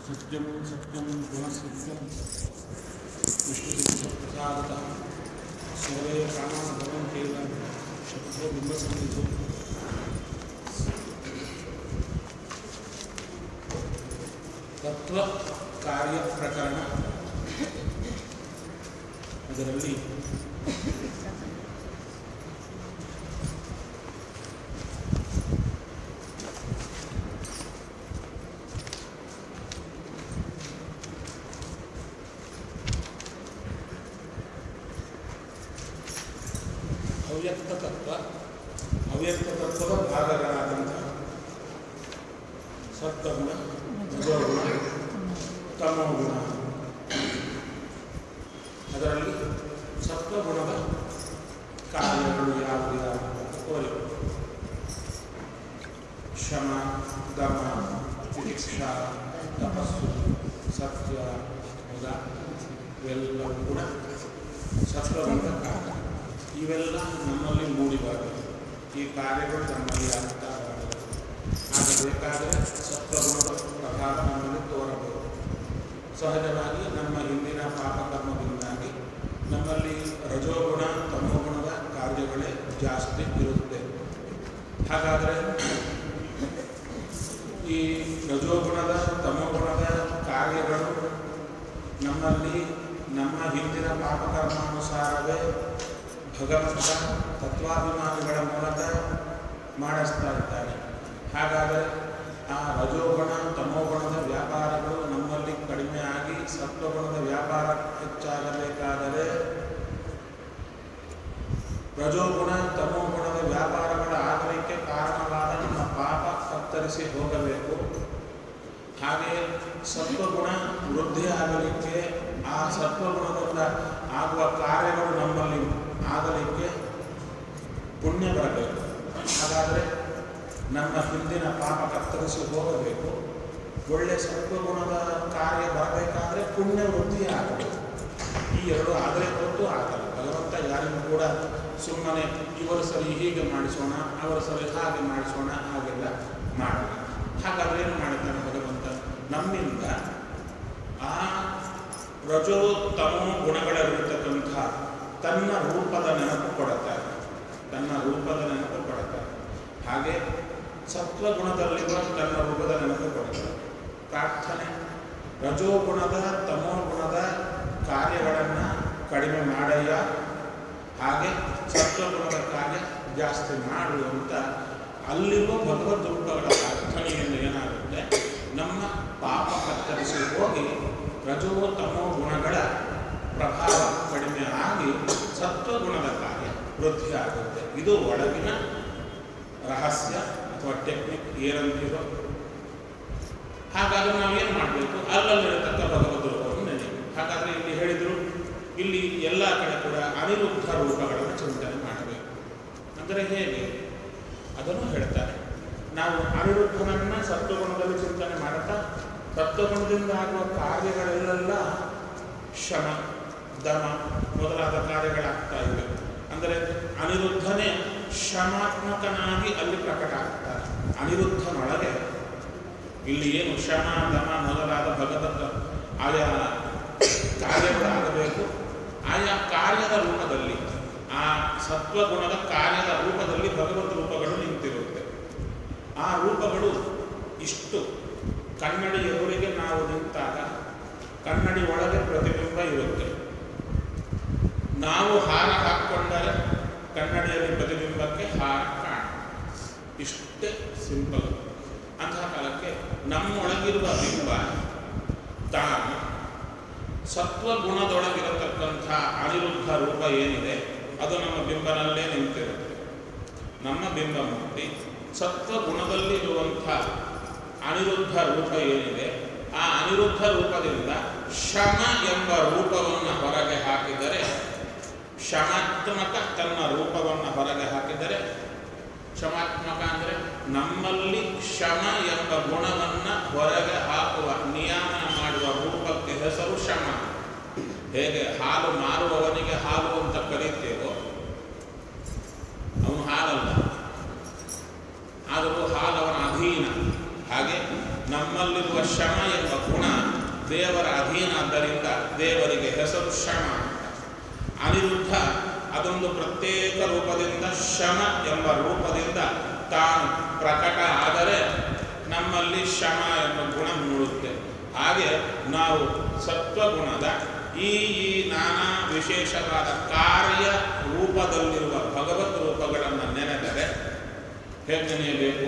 सत्यं सत्यं पुनः सत्यं विष्णुप्रसादतः सर्वे कामा भवन्त्येव शब्दो बिम्बसन्निधौ ತತ್ವ ಕಾರ್ಯ ಪ್ರಕರಣ ಅದರಲ್ಲಿ ಅವ್ಯಕ್ತ ತತ್ವ ಅವ್ಯಕ್ತ ತತ್ವದ ಭಾಗಗಳಾದಂಥ ಸತ್ವಗುಣ ರಜೋಗುಣ ತಮೋಗುಣ ಅದರಲ್ಲಿ ಸತ್ವಗುಣದ ಕಾರ್ಯಗಳು ಯಾವುದು ಯಾವುದು ತೋರಿವೆ ಶಮ ದಮ ತಿತಿಕ್ಷಾ ತಪಸ್ಸು ಸತ್ಯ ಮುದ ಇವೆಲ್ಲವೂ ಕೂಡ ಸತ್ವಗುಣದ ಕಾರ್ಯ ಇವೆಲ್ಲ ನಮ್ಮಲ್ಲಿ ಮೂಡಿಬಾರದು ಈ ಕಾರ್ಯಗಳು ನಮ್ಮಲ್ಲಿ ಆಗ್ತಾ ಬರಬೇಕು ಆಗಬೇಕಾದರೆ ಸತ್ವಗುಣದ ಪ್ರಭಾವ ನಮ್ಮಲ್ಲಿ ತೋರಬಹುದು ಸಹಜವಾಗಿ ನಮ್ಮ ಹಿಂದಿನ ಪಾಪಕರ್ಮದಿಂದಾಗಿ ನಮ್ಮಲ್ಲಿ ರಜೋಗುಣ ತಮೋಗುಣದ ಕಾರ್ಯಗಳೇ ಜಾಸ್ತಿ ಇರುತ್ತೆ ಹಾಗಾದರೆ ಈ ರಜೋಗುಣದ ತಮೋಗುಣದ ಕಾರ್ಯಗಳು ನಮ್ಮಲ್ಲಿ ನಮ್ಮ ಹಿಂದಿನ ಪಾಪಕರ್ಮಾನುಸಾರವೇ ಭಗವಂತ ತತ್ವಾಭಿಮಾನಿಗಳ ಮೂಲಕ ಮಾಡಿಸ್ತಾ ಇದ್ದಾನೆ ಹಾಗಾದರೆ ಆ ರಜೋಗುಣ ತಮೋಗುಣದ ವ್ಯಾಪಾರಗಳು ನಮ್ಮಲ್ಲಿ ಕಡಿಮೆ ಆಗಿ ಸತ್ವಗುಣದ ವ್ಯಾಪಾರ ಹೆಚ್ಚಾಗಬೇಕಾದರೆ ರಜೋಗುಣ ತಮೋಗುಣದ ವ್ಯಾಪಾರಗಳ ಆಗಲಿಕ್ಕೆ ಕಾರಣವಾದ ನಮ್ಮ ಪಾಪ ಕತ್ತರಿಸಿ ಹೋಗಬೇಕು ಹಾಗೆಯೇ ಸತ್ವಗುಣ ವೃದ್ಧಿ ಆಗಲಿಕ್ಕೆ ಆ ಸತ್ವಗುಣದಿಂದ ಆಗುವ ಕಾರ್ಯಗಳು ನಮ್ಮಲ್ಲಿ ಆಗಲಿಕ್ಕೆ ಪುಣ್ಯ ಬರಬೇಕು ಹಾಗಾದರೆ ನಮ್ಮ ಹಿಂದಿನ ಪಾಪ ಕತ್ತರಿಸಿ ಹೋಗಬೇಕು ಒಳ್ಳೆ ಸತ್ವಗುಣದ ಕಾರ್ಯ ಬರಬೇಕಾದ್ರೆ ಪುಣ್ಯ ವೃದ್ಧಿ ಆಗಬೇಕು ಈ ಎರಡು ಆದರೆ ಹೊರತು ಆಗಲ್ಲ ಭಗವಂತ ಯಾರಿಗೂ ಕೂಡ ಸುಮ್ಮನೆ ಇವರು ಸರಿ ಹೀಗೆ ಮಾಡಿಸೋಣ ಅವರು ಸರಿ ಹಾಗೆ ಮಾಡಿಸೋಣ ಹಾಗೆಲ್ಲ ಮಾಡಲ್ಲ ಹಾಗಾದ್ರೆ ಏನು ಮಾಡುತ್ತಾನೆ ಭಗವಂತ ನಮ್ಮಿಂದ ಆ ರಜೋ ತಮೋ ಗುಣಗಳಲ್ಲಿರ್ತಕ್ಕಂಥ ತನ್ನ ರೂಪದ ನೆನಪು ಕೊಡುತ್ತಾರೆ ತನ್ನ ರೂಪದ ನೆನಪು ಕೊಡುತ್ತಾರೆ ಹಾಗೆ ಸತ್ವಗುಣದಲ್ಲಿರುವ ತನ್ನ ರೂಪದ ನೆನಪು ಕೊಡುತ್ತಾರೆ ಪ್ರಾರ್ಥನೆ ರಜೋಗುಣದ ತಮೋಗುಣದ ಕಾರ್ಯಗಳನ್ನು ಕಡಿಮೆ ಮಾಡಯ್ಯ ಹಾಗೆ ಸತ್ವಗುಣದ ಕಾರ್ಯ ಜಾಸ್ತಿ ಮಾಡು ಅಂತ ಅಲ್ಲಿರುವ ಭಗವದ್ ರೂಪಗಳ ಪ್ರಾರ್ಥನೆಯಿಂದ ಏನಾಗುತ್ತೆ ನಮ್ಮ ಪಾಪ ಕತ್ತರಿಸಿ ಹೋಗಿ ರಜೋ ತಮೋ ಗುಣಗಳ ಪ್ರಭಾವ ಕಡಿಮೆ ಆಗಿ ಸತ್ವಗುಣದ ಕಾರ್ಯ ವೃದ್ಧಿ ಆಗುತ್ತೆ ಇದು ಒಳಗಿನ ರಹಸ್ಯ ಅಥವಾ ಟೆಕ್ನಿಕ್ ಏನಂತೀರೋ ಹಾಗಾದ್ರೆ ನಾವೇನು ಮಾಡಬೇಕು ಅಲ್ಲಲ್ಲಿರತಕ್ಕ ಭಗವದ್ ರೂಪವನ್ನು ನೆನೆಯಬೇಕು ಹಾಗಾದ್ರೆ ಇಲ್ಲಿ ಹೇಳಿದರು ಇಲ್ಲಿ ಎಲ್ಲ ಕಡೆ ಕೂಡ ಅನಿರುದ್ಧ ರೂಪಗಳನ್ನು ಚಿಂತನೆ ಮಾಡಬೇಕು ಅಂದರೆ ಹೇಗೆ ಅದನ್ನು ಹೇಳ್ತಾರೆ ನಾವು ಅನಿರುದ್ಧನನ್ನ ಸತ್ವಗುಣದಲ್ಲಿ ಚಿಂತನೆ ಮಾಡುತ್ತಾ ಸತ್ವಗುಣದಿಂದ ಆಗುವ ಕಾರ್ಯಗಳೆಲ್ಲ ಶಮ ದಮ ಮೊದಲಾದ ಕಾರ್ಯಗಳಾಗ್ತಾ ಇವೆ ಅಂದರೆ ಅನಿರುದ್ಧನೇ ಶಮಾತ್ಮಕನಾಗಿ ಅಲ್ಲಿ ಪ್ರಕಟ ಆಗ್ತಾರೆ ಅನಿರುದ್ಧನೊಳಗೆ ಇಲ್ಲಿ ಏನು ಶಮ ದಮ ಮೊದಲಾದ ಭಗವತ್ ಆಯಾ ಕಾರ್ಯಗಳಾಗಬೇಕು ಆಯಾ ಕಾರ್ಯದ ರೂಪದಲ್ಲಿ ಆ ಸತ್ವಗುಣದ ಕಾರ್ಯದ ರೂಪದಲ್ಲಿ ಭಗವತ್ ರೂಪಗಳು ನಿಂತಿರುತ್ತೆ ಆ ರೂಪಗಳು ಇಷ್ಟು ಕನ್ನಡಿ ಎದುರಿಗೆ ನಾವು ನಿಂತಾಗ ಕನ್ನಡಿ ಒಳಗೆ ಪ್ರತಿಬಿಂಬ ಇರುತ್ತೆ ನಾವು ಹಾರ ಹಾಕ್ಕೊಂಡರೆ ಕನ್ನಡಿಯಲ್ಲಿ ಪ್ರತಿಬಿಂಬಕ್ಕೆ ಹಾರ ಕಾಣ ಇಷ್ಟೇ ಸಿಂಪಲ್ ಅಂತಹ ಕಾಲಕ್ಕೆ ನಮ್ಮೊಳಗಿರುವ ಬಿಂಬ ತಾನು ಸತ್ವಗುಣದೊಳಗಿರತಕ್ಕಂಥ ಅನಿರುದ್ಧ ರೂಪ ಏನಿದೆ ಅದು ನಮ್ಮ ಬಿಂಬನಲ್ಲೇ ನಿಂತಿರುತ್ತೆ ನಮ್ಮ ಬಿಂಬ ಮೂರ್ತಿ ಸತ್ವಗುಣದಲ್ಲಿರುವಂಥ ಅನಿರುದ್ಧ ರೂಪ ಏನಿದೆ ಆ ಅನಿರುದ್ಧ ರೂಪದಿಂದ ಶಮ ಎಂಬ ರೂಪವನ್ನು ಹೊರಗೆ ಹಾಕಿದರೆ ಶಮಾತ್ಮಕ ತನ್ನ ರೂಪವನ್ನು ಹೊರಗೆ ಹಾಕಿದರೆ ಶಮಾತ್ಮಕ ಅಂದರೆ ನಮ್ಮಲ್ಲಿ ಶಮ ಎಂಬ ಗುಣವನ್ನು ಹೊರಗೆ ಹಾಕುವ ನಿಯಮನ ಮಾಡುವ ರೂಪಕ್ಕೆ ಹೆಸರು ಶಮ ಹೇಗೆ ಹಾಲು ಮಾರುವವನಿಗೆ ಹಾಲು ಅಂತ ಕರೀತೇವೋ ಅವನು ಹಾಲಲ್ಲ ಆದರೂ ಹಾಲವನ ಅಧೀನ ಹಾಗೆ ನಮ್ಮಲ್ಲಿರುವ ಶಮ ಎಂಬ ಗುಣ ದೇವರ ಅಧೀನ ಆದ್ದರಿಂದ ದೇವರಿಗೆ ಹೆಸರು ಶಮ ಅಂತ ಅನಿರುದ್ಧ ಅದೊಂದು ಪ್ರತ್ಯೇಕ ರೂಪದಿಂದ ಶಮ ಎಂಬ ರೂಪದಿಂದ ತಾನು ಪ್ರಕಟ ಆದರೆ ನಮ್ಮಲ್ಲಿ ಶಮ ಎಂಬ ಗುಣ ಮೂಡುತ್ತೆ ಹಾಗೆ ನಾವು ಸತ್ವಗುಣದ ಈ ಈ ನಾನಾ ವಿಶೇಷವಾದ ಕಾರ್ಯ ರೂಪದಲ್ಲಿರುವ ಭಗವತ್ ರೂಪಗಳನ್ನು ನೆನೆದರೆ ಹೇಗೆ ನೆನೆಯಬೇಕು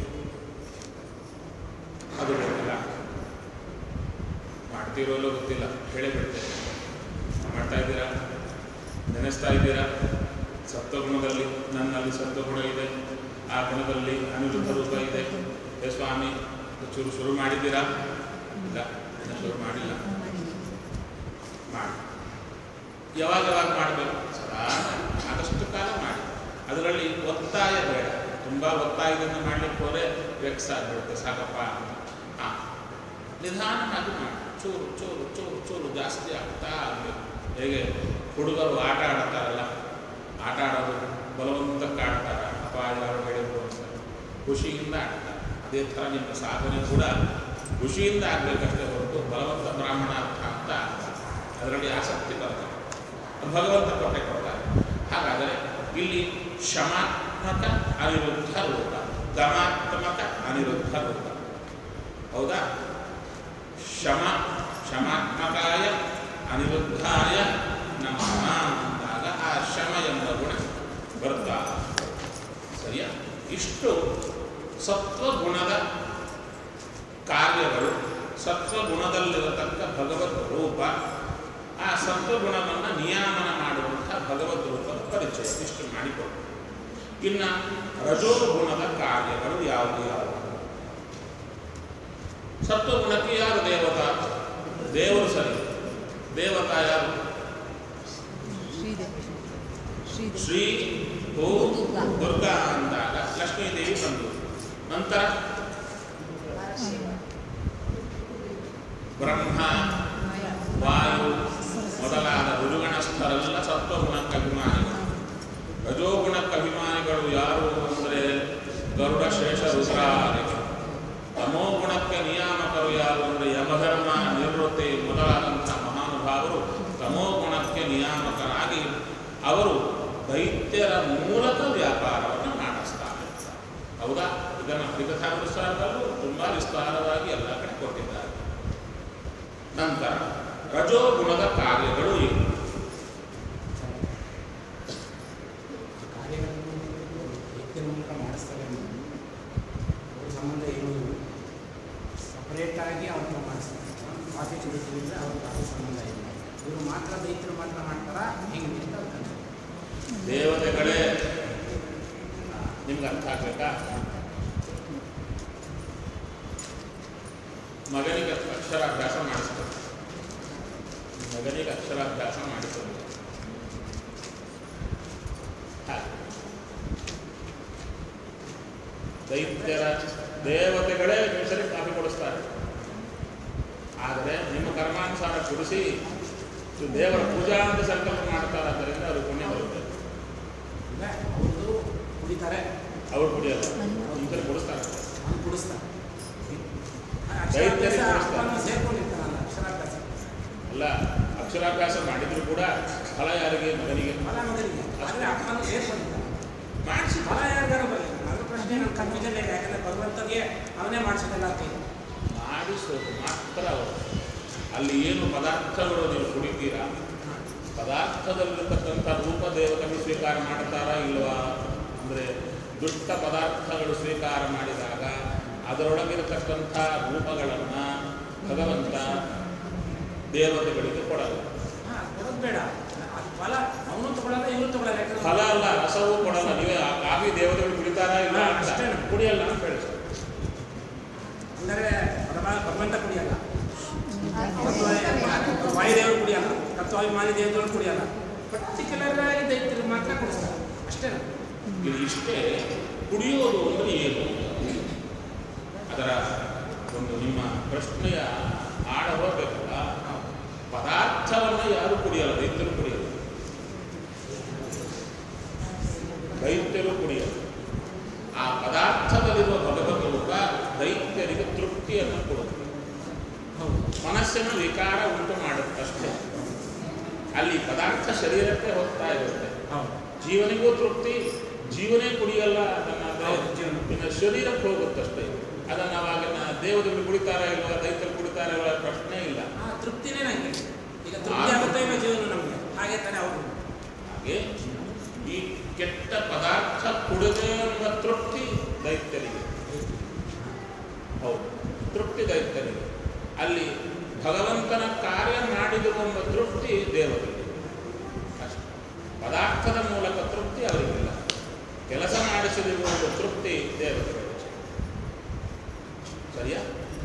ಅದು ಗೊತ್ತಿಲ್ಲ ಮಾಡ್ತಿರೋಲ್ಲೋ ಗೊತ್ತಿಲ್ಲ ಹೇಳಿಬಿಡ್ತೇನೆ ಮಾಡ್ತಾ ಇದ್ದೀರಾ ನೆನೆಸ್ತಾ ಇದ್ದೀರಾ ಸತ್ವಗುಣದಲ್ಲಿ ನನ್ನಲ್ಲಿ ಸತ್ವಗುಣ ಇದೆ ಆ ಗುಣದಲ್ಲಿ ಅನಿರುದ್ಧ ರೂಪ ಇದೆ ಹೇ ಸ್ವಾಮಿ ಚೂರು ಶುರು ಮಾಡಿದ್ದೀರಾ ಇಲ್ಲ ಇನ್ನು ಶುರು ಮಾಡಿಲ್ಲ ಮಾಡಿ ಯಾವಾಗ ಯಾವಾಗ ಮಾಡಬೇಕು ಸದಾ ಆದಷ್ಟು ಕಾಲ ಮಾಡಿ ಅದರಲ್ಲಿ ಒತ್ತಾಯ ಬೇಡ ತುಂಬ ಒತ್ತಾಯದಿಂದ ಮಾಡಲಿಕ್ಕೆ ಹೋದರೆ ವೆಕ್ಸ್ ಆಗಿಬಿಡುತ್ತೆ ಸಾಕಪ್ಪ ಅಂತ ಹಾಂ ನಿಧಾನವಾಗಿ ಮಾಡಿ ಚೂರು ಚೂರು ಚೂರು ಚೂರು ಜಾಸ್ತಿ ಆಗ್ತಾ ಆಗಬೇಕು ಹೇಗೆ ಹುಡುಗರು ಆಟ ಆಡ್ತಾರಲ್ಲ ಆಟ ಆಡೋದು ಬಲವಂತಕ್ಕೆ ಆಡ್ತಾರೆ ಅಪ್ಪ ಯಾರು ಹೇಳಿದ್ರು ಅಂತ ಖುಷಿಯಿಂದ ಆಡ್ತಾರೆ ಅದೇ ಥರ ನಿಮ್ಮ ಸಾಧನೆ ಕೂಡ ಖುಷಿಯಿಂದ ಆಗಬೇಕಷ್ಟೇ ಹೊರತು ಬಲವಂತ ಬ್ರಾಹ್ಮಣಾರ್ಥ ಅಂತ ಆಗ್ತಾರೆ ಅದರಲ್ಲಿ ಆಸಕ್ತಿ ಬರ್ತದೆ ಅದು ಭಗವಂತ ಕೊಟ್ಟೆ ಕೊಡ್ತಾರೆ ಹಾಗಾದರೆ ಇಲ್ಲಿ ಶಮಾತ್ಮಕ ಅನಿರುದ್ಧ ರೂಪ ಗಮಾತ್ಮಕ ಅನಿರುದ್ಧ ರೂಪ ಹೌದಾ ಶಮ ಶಮಾತ್ಮಕಾಯ ಅನಿರುದ್ಧಾಯ ನಮಃ ಅಂದಾಗ ಆ ಶಮ ಎಂಬ ಗುಣ ಬರ್ತಾ ಸರಿಯಾ ಇಷ್ಟು ಸತ್ವಗುಣದ ಕಾರ್ಯಗಳು ಸತ್ವಗುಣದಲ್ಲಿರತಕ್ಕ ಭಗವತ್ ರೂಪ ಆ ಸತ್ವಗುಣವನ್ನು ನಿಯಾಮನ ಮಾಡುವಂಥ ಭಗವದ್ ರೂಪದ ಪರಿಚಯ ಇಷ್ಟು ಮಾಡಿಕೊಡು ಇನ್ನು ರಜೋಗುಣದ ಕಾರ್ಯಗಳು ಯಾವುದು ಯಾವುದು ಸತ್ವಗುಣಕ್ಕೆ ಯಾರು ದೇವತಾ ದೇವರು ಸರಿ ದೇವತಾ ಯಾರು ಶ್ರೀದೇವಿ ಶ್ರೀದೇವಿ ಶ್ರೀ ಭೂ ದುರ್ಗಾ ಅಂದಾಗ ಲಕ್ಷ್ಮೀದೇವಿ ಬಂದು ನಂತರ ಬ್ರಹ್ಮ ವಾಯು ಮೊದಲಾದ ಋಜುಗಣಸ್ಥರೆಲ್ಲ ಸತ್ವಗುಣಕ್ಕೆ ಅಭಿಮಾನಿಗಳು ರಜೋಗುಣಕ್ಕೆ ಅಭಿಮಾನಿಗಳು ಯಾರು ಅಂದರೆ ಗರುಡ ಶೇಷ ರುದ್ರಾದಿಗಳು ತಮೋ ಗುಣಕ್ಕೆ ನಿಯಾಮಕರು ಯಾರು ಅಂದರೆ ಯಮಧರ್ಮ ನಿವೃತ್ತಿ ಮೊದಲಾದಂಥ ಮಹಾನುಭಾವರು ತಮೋ ಗುಣಕ್ಕೆ ನಿಯಾಮಕರಾಗಿ ಅವರು ದೈತ್ಯರ ಮೂಲಕ ವ್ಯಾಪಾರವನ್ನು ಮಾಡಿಸ್ತಾರೆ ಹೌದಾ ಇದನ್ನು ಹರಿಕಥಾನುಸಾರದಲ್ಲೂ ತುಂಬ ವಿಸ್ತಾರವಾಗಿ ಎಲ್ಲ ಕಡೆ ಕೊಟ್ಟಿದ್ದಾರೆ ನಂತರ ರಜೋಗುಣದ ಕಾರ್ಯಗಳು ಇವು ಕಾರ್ಯಗಳನ್ನು ವ್ಯಕ್ತಿ ಮೂಲಕ ಮಾಡಿಸ್ತಾರೆ ಅನ್ನೋದು ಅವ್ರ ಸಂಬಂಧ ಏನು ಸಪರೇಟಾಗಿ ಅವ್ರನ್ನ ಮಾಡಿಸ್ತಾರೆ ಕಾಫಿ ಕುಡಿತಿದ್ರೆ ಅವ್ರ ಕಾಫಿ ಸಂಬಂಧ ಇಲ್ಲ ಇವರು ಮಾತ್ರ ದೈತ್ಯರು ಮಾತ್ರ ಮಾಡ್ತಾರಾ ಹೆಂಗೆ ಅಂತ ಅವ್ರು ಕಲ್ತ್ತಾರೆ. ದೇವತೆಗಳೇ ನಿಮ್ಗೆ ಅರ್ಥ ಆಗ್ಬೇಕಾ ಮಗನಿಗೆ ಅಕ್ಷರಾಭ್ಯಾಸ ಮಾಡಿಸ್ತಾರೆ ಮಗನಿಗೆ ಅಕ್ಷರಾಭ್ಯಾಸ ಮಾಡಿಸೋದು ಹಾಗೆ. ದೈತ್ಯರ ದೇವತೆಗಳೇ ಸರಿ ಕಾಫಿ ಕೊಡಿಸ್ತಾರೆ ಆದರೆ ನಿಮ್ಮ ಕರ್ಮಾನುಸಾರ ಕುಡಿಸಿ ಇದು ದೇವರ ಪೂಜಾ ಅಂತ ಸಂಕಲ್ಪ ಮಾಡ್ತಾರೆ ಆದ್ದರಿಂದ ಅದು ಪುಣ್ಯ ಬರುತ್ತೆ ಈಗ ಅವ್ರದ್ದು ಕುಡಿತಾರೆ ಅವ್ರು ಕುಡಿಯಲ್ಲ ಇಂಥಲ್ಲಿ ಕೊಡಿಸ್ತಾರೆ ಅವ್ನು ಕುಡಿಸ್ತಾರೆ ದೈತ್ಯರಿಗೆ ಅಕ್ಷರಾಭ್ಯಾಸ ಕುಡಿಸ್ತಾರೆ. ಅಪ್ಪನ ಸೇರ್ಕೊಂಡಿರ್ತಾನಲ್ಲ ಅಕ್ಷರಾಭ್ಯಾಸ ಅಲ್ಲ ಅಕ್ಷರಾಭ್ಯಾಸ ಮಾಡಿದ್ರು ಕೂಡ ಫಲ ಯಾರಿಗೆ ಮಗನಿಗೆ ಫಲ ಮಗನಿಗೆ ಆದರೆ ಅಪ್ಪನ ಸೇರ್ಕೊಂಡಿರ್ತಾನೆ ಮಾಡಿಸಿ ಫಲ ಯಾರಿಗಾರು ಬರಲಿ ನನ್ನ ಪ್ರಶ್ನೆ ನನ್ನ ಕನ್ಫ್ಯೂಷನ್ ಇದೆ ಯಾಕಂದ್ರೆ ಭಗವಂತಗೆ ಅವನೇ ಮಾಡಿಸೋದಿಲ್ಲ ಅಂತ ಇದೆ. ಮಾಡಿಸೋದು ಮಾತ್ರ ಅವರು ಅಲ್ಲಿ ಏನು ಪದಾರ್ಥಗಳು ನೀವು ಕುಡಿತೀರಾ ಪದಾರ್ಥದಲ್ಲಿರ್ತಕ್ಕಂಥ ರೂಪ ದೇವತೆಗಳು ಸ್ವೀಕಾರ ಮಾಡ್ತಾರಾ ಇಲ್ವಾ ಅಂದರೆ ದುಷ್ಟ ಪದಾರ್ಥಗಳು ಸ್ವೀಕಾರ ಮಾಡಿದಾಗ ಅದರೊಳಗಿರತಕ್ಕಂಥ ರೂಪಗಳನ್ನು ಭಗವಂತ ದೇವತೆಗಳಿಗೆ ಕೊಡಲ್ಲ ಹಾ, ಕೊಡೋದು ಬೇಡ ಅದು ಫಲ ಅವನು ತಗೊಳ್ಳಲ್ಲ ಇವನು ತಗೊಳ್ಳಲ್ಲ ಯಾಕಂದ್ರೆ ಫಲ ಅಲ್ಲ ರಸವೂ ಕೊಡಲ್ಲ ನೀವೇ ಆ ಕಾಫಿ ದೇವತೆಗಳು ಕುಡಿತಾರಾ ಇಲ್ಲ ಹಾ, ಅಂತ ಅಷ್ಟೇ. ಕುಡಿಯಲ್ಲ ಅಂತ ಹೇಳಿ ಅಂದರೆ ಪರಮ ಭಗವಂತ ಕುಡಿಯಲ್ಲ ತತ್ವ- ವಾಯುದೇವರು ಕುಡಿಯಲ್ಲ ತತ್ವಾಭಿಮಾನಿ ದೇವತೆಗಳು ಕುಡಿಯಲ್ಲ ಪರ್ಟಿಕ್ಯುಲರ್ ಆಗಿ ದೈತ್ಯರಿಗೆ ಮಾತ್ರ ಕುಡಿಸ್ತಾರೆ ಅಷ್ಟೇ ಇದು ಇಷ್ಟೇ ಕುಡಿಯೋದು ಅಂದರೆ ಏನು ಅದರ ಒಂದು ನಿಮ್ಮ ಪ್ರಶ್ನೆಯ ಆಳ ಹೋಗಬೇಕಲ್ಲ ಪದಾರ್ಥವನ್ನು ಯಾರು ಕುಡಿಯಲ್ಲ ದೈತ್ಯರು ಕುಡಿಯಲ್ಲ ದೈತ್ಯರು ಕುಡಿಯಲ್ಲ ಆ ಪದಾರ್ಥದಲ್ಲಿರುವ ಭಗವತ್ ರೂಪ ದೈತ್ಯರಿಗೆ ತೃಪ್ತಿಯನ್ನು ಕೊಡುತ್ತೆ ಹೌದು ಮನಸ್ಸಿನ ವಿಕಾರ ಉಂಟು ಮಾಡುತ್ತಷ್ಟೇ ಅಲ್ಲಿ ಪದಾರ್ಥ ಶರೀರಕ್ಕೆ ಹೋಗ್ತಾ ಇರುತ್ತೆ ಹೌದು ಜೀವನಿಗೂ ತೃಪ್ತಿ ಜೀವನೇ ಕುಡಿಯಲ್ಲ ಅದನ್ನ ಹೌದು, ಜೀವನ. ಇನ್ನು ಶರೀರಕ್ಕೆ ಹೋಗುತ್ತಷ್ಟೇ ಅದನ್ನ ಅವಾಗಿನ ದೇವದಲ್ಲಿ ಕುಡಿತಾರ ಇಲ್ವಾ ದೈತರು ಕುಡಿತಾರ ಇಲ್ವಾ ಪ್ರಶ್ನೆ ಇಲ್ಲ ಆ ತೃಪ್ತಿನೇ ನನಗೆ ಈಗ ತೃಪ್ತಿ ಆಗುತ್ತಾ ಇಲ್ಲ ಜೀವನ ನಮಗೆ ಹಾಗೆ ತಾನೇ ಅವರು ಹಾಗೆ ಈ ಕೆಟ್ಟ ಪದಾರ್ಥ ಕುಡಿದೆ ಎಂಬ ತೃಪ್ತಿ ದೈತ್ಯರಿಗೆ ಹೌದು ತೃಪ್ತಿ ದೈತ್ಯರಿಗೆ ಅಲ್ಲಿ ಭಗವಂತನ ಕಾರ್ಯ ಮಾಡಿದರು ಎಂಬ ತೃಪ್ತಿ ದೇವರಿಗೆ ಅಷ್ಟೆ ಪದಾರ್ಥದ ಮೂಲಕ ತೃಪ್ತಿ ಅವರಿಗಿಲ್ಲ ಕೆಲಸ ಮಾಡಿಸಿದಿರುವ ಒಂದು ತೃಪ್ತಿ ದೇವರಿಗೆ ಸರಿಯಾ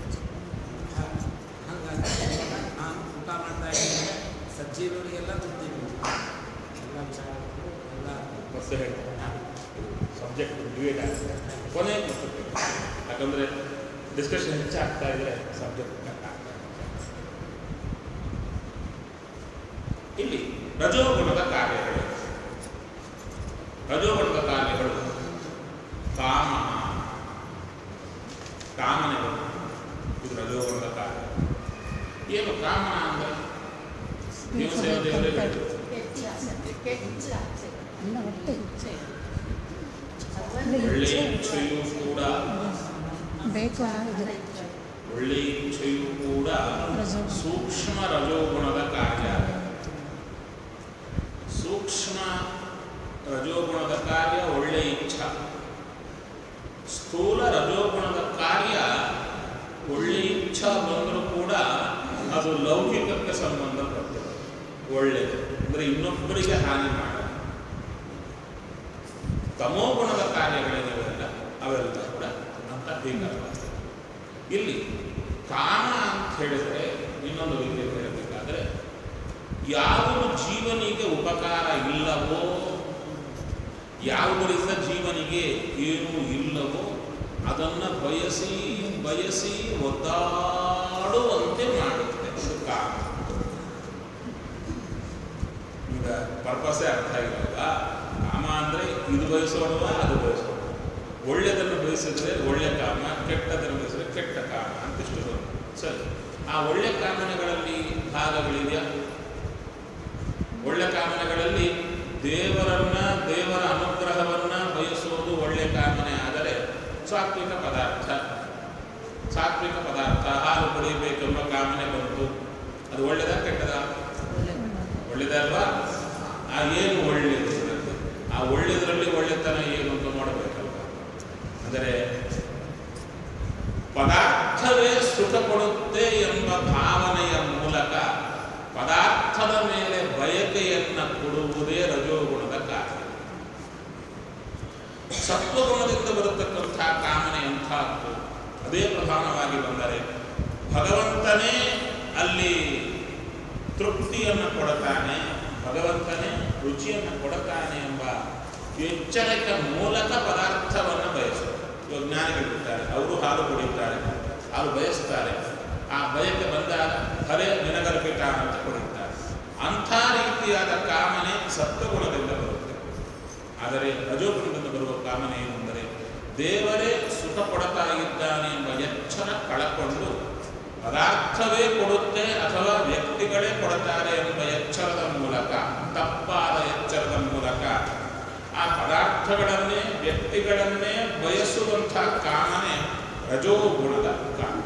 ಹಾಗಾಗಿ ನಾನು ಊಟ ಮಾಡ್ತಾ ಇದ್ದೇನೆ ಸಜ್ಜೀವರಿಗೆಲ್ಲ ತೃಪ್ತಿ ಬೇಕು. ಎಲ್ಲ ವಿಚಾರಗಳು ಎಲ್ಲ ಮತ್ತೆ ಹೇಳಿ ಸಬ್ಜೆಕ್ಟ್ ಡಿವೇಟ್ ಆಗುತ್ತೆ ಕೊನೆ ಗೊತ್ತಿರ್ತದೆ ಯಾಕಂದರೆ ಡಿಸ್ಕಷನ್ ಹೆಚ್ಚಾಗ್ತಾ ಇದ್ರೆ ಸಬ್ಜೆಕ್ಟ್ ಇಲ್ಲಿ ರಜೋಗುಣದ ಕಾರ್ಯಗಳು ರಜೋಗುಣದ ಕಾರ್ಯಗಳು ಕಾಮ ಕಾಮನೆಗಳು ಇದು ರಜೋಗುಣದ ಕಾರ್ಯ ಏನು ಕಾಮನ ಅಂದ್ರೆ ನೀವು ಸೇವೆ ದೇವರೇ ಹೇಳಿದ್ರು. ಒಳ್ಳೆಯ ಇಚ್ಛೆಯೂ ಕೂಡ ಬೇಕು ಇದು ಒಳ್ಳೆಯ ಇಚ್ಛೆಯೂ ಕೂಡ ರಜೋ. ಸೂಕ್ಷ್ಮ ರಜೋಗುಣದ ಕಾರ್ಯ ಸೂಕ್ಷ್ಮ ರಜೋಗುಣದ ಕಾರ್ಯ ಒಳ್ಳೆಯ ಇಚ್ಛಾ ಸ್ಥೂಲ ರಜೋಗುಣದ ಕಾರ್ಯ ಒಳ್ಳೆಯ ಇಚ್ಛಾ ಬಂದರೂ ಕೂಡ ಅದು ಲೌಕಿಕಕ್ಕೆ ಸಂಬಂಧಪಟ್ಟದ್ದು ಒಳ್ಳೆಯದು ಅಂದರೆ ಇನ್ನೊಬ್ಬರಿಗೆ ಹಾನಿ ಮಾಡಲ್ಲ ತಮೋಗುಣದ ಕಾರ್ಯಗಳೇನಿವೆಲ್ಲ ಅವೆಲ್ಲ ಕೂಡ ಅಂತ ಹೀಗಾಗ್ತದೆ ಇಲ್ಲಿ ಕಾಮ ಅಂತ ಹೇಳಿದರೆ ಇನ್ನೊಂದು ರೀತಿಯಲ್ಲಿ ಹೇಳಬೇಕಾದ್ರೆ ಯಾವುದು ಜೀವನಿಗೆ ಉಪಕಾರ ಇಲ್ಲವೋ ಯಾವುದರಿಂದ ಜೀವನಿಗೆ ಏನೂ ಇಲ್ಲವೋ ಅದನ್ನು ಬಯಸಿ ಬಯಸಿ ಒದ್ದಾಡುವಂತೆ ಮಾಡುತ್ತೆ ಅದು ಕಾಮ ಈಗ ಪರ್ಪಸ್ಸೇ ಅರ್ಥ ಆಗಿರಲ್ಲ ಕಾಮ ಅಂದರೆ ಇದು ಬಯಸೋಣವಾ ಅದು ಬಯಸೋಣ ಒಳ್ಳೆಯದನ್ನು ಬಯಸಿದ್ರೆ ಒಳ್ಳೆ ಕಾಮ ಕೆಟ್ಟದನ್ನು ಬಯಸಿದ್ರೆ ಕೆಟ್ಟ ಕಾಮ ಅಂತಿಷ್ಟು ಬರುತ್ತೆ. ಸರಿ ಆ ಒಳ್ಳೆ ಕಾಮನೆಗಳಲ್ಲಿ ಭಾಗಗಳಿದೆಯಾ ಒಳ್ಳೆ ಕಾಮನೆಗಳಲ್ಲಿ ದೇವರನ್ನ ದೇವರ ಅನುಗ್ರಹವನ್ನ ಬಯಸುವುದು ಒಳ್ಳೆ ಕಾಮನೆ ಆದರೆ ಸಾತ್ವಿಕ ಪದಾರ್ಥ ಸಾತ್ವಿಕ ಪದಾರ್ಥ ಹಾಲು ಕುಡಿಯಬೇಕೆಂಬ ಕಾಮನೆ ಬಂತು ಅದು ಒಳ್ಳೆದ ಕೆಟ್ಟದ ಒಳ್ಳೆದಲ್ವಾ ಆ ಏನು ಒಳ್ಳೆಯದು ಆ ಒಳ್ಳೆಯದರಲ್ಲಿ ಒಳ್ಳೆತನ ಏನು ಅಂತ ನೋಡಬೇಕಲ್ವ ಅಂದರೆ ಪದಾರ್ಥವೇ ಸುಖ ಕೊಡುತ್ತೆ ಎಂಬ ಭಾವನೆಯ ಮೂಲಕ ಪದಾರ್ಥದ ಮೇಲೆ ಬಯಕೆಯನ್ನು ಕೊಡುವುದೇ ರಜೋಗುಣದ ಕಾರ್ಯ ಸತ್ವಗುಣದಿಂದ ಬರತಕ್ಕಂಥ ಕಾಮನೆ ಎಂಥದ್ದು ಅದೇ ಪ್ರಧಾನವಾಗಿ ಬಂದರೆ ಭಗವಂತನೇ ಅಲ್ಲಿ ತೃಪ್ತಿಯನ್ನು ಕೊಡುತ್ತಾನೆ ಭಗವಂತನೇ ರುಚಿಯನ್ನು ಕೊಡುತ್ತಾನೆ ಎಂಬ ಎಚ್ಚರಿಕೆ ಮೂಲಕ ಪದಾರ್ಥವನ್ನು ಬಯಸುತ್ತಾರೆ ಇವಾಗ ಜ್ಞಾನಿಗಳಿರ್ತಾರೆ ಅವರು ಹಾಲು ಕುಡಿಯುತ್ತಾರೆ ಹಾಲು ಬಯಸ್ತಾರೆ ಆ ಬಯಕೆ ಬಂದಾಗ ಹರೇ ನಿನಗರ್ಪಿತ ಅಂತ ಕುಡಿಯುತ್ತಾರೆ ಅಂಥ ರೀತಿಯಾದ ಕಾಮನೆ ಸತ್ವಗುಣದಿಂದ ಬರುತ್ತೆ ಆದರೆ ರಜೋಗುಣದಿಂದ ಬರುವ ಕಾಮನೆ ಏನೆಂದರೆ ದೇವರೇ ಸುಖ ಕೊಡ್ತಾ ಇದ್ದಾನೆ ಎಂಬ ಎಚ್ಚರ ಕಳಕೊಂಡು ಪದಾರ್ಥವೇ ಕೊಡುತ್ತೆ ಅಥವಾ ವ್ಯಕ್ತಿಗಳೇ ಕೊಡುತ್ತಾರೆ ಎಂಬ ಎಚ್ಚರದ ಮೂಲಕ ತಪ್ಪಾದ ಎಚ್ಚರದ ಮೂಲಕ ಆ ಪದಾರ್ಥಗಳನ್ನೇ ವ್ಯಕ್ತಿಗಳನ್ನೇ ಬಯಸುವಂಥ ಕಾಮನೆ ರಜೋಗುಣದ ಕಾಮನೆ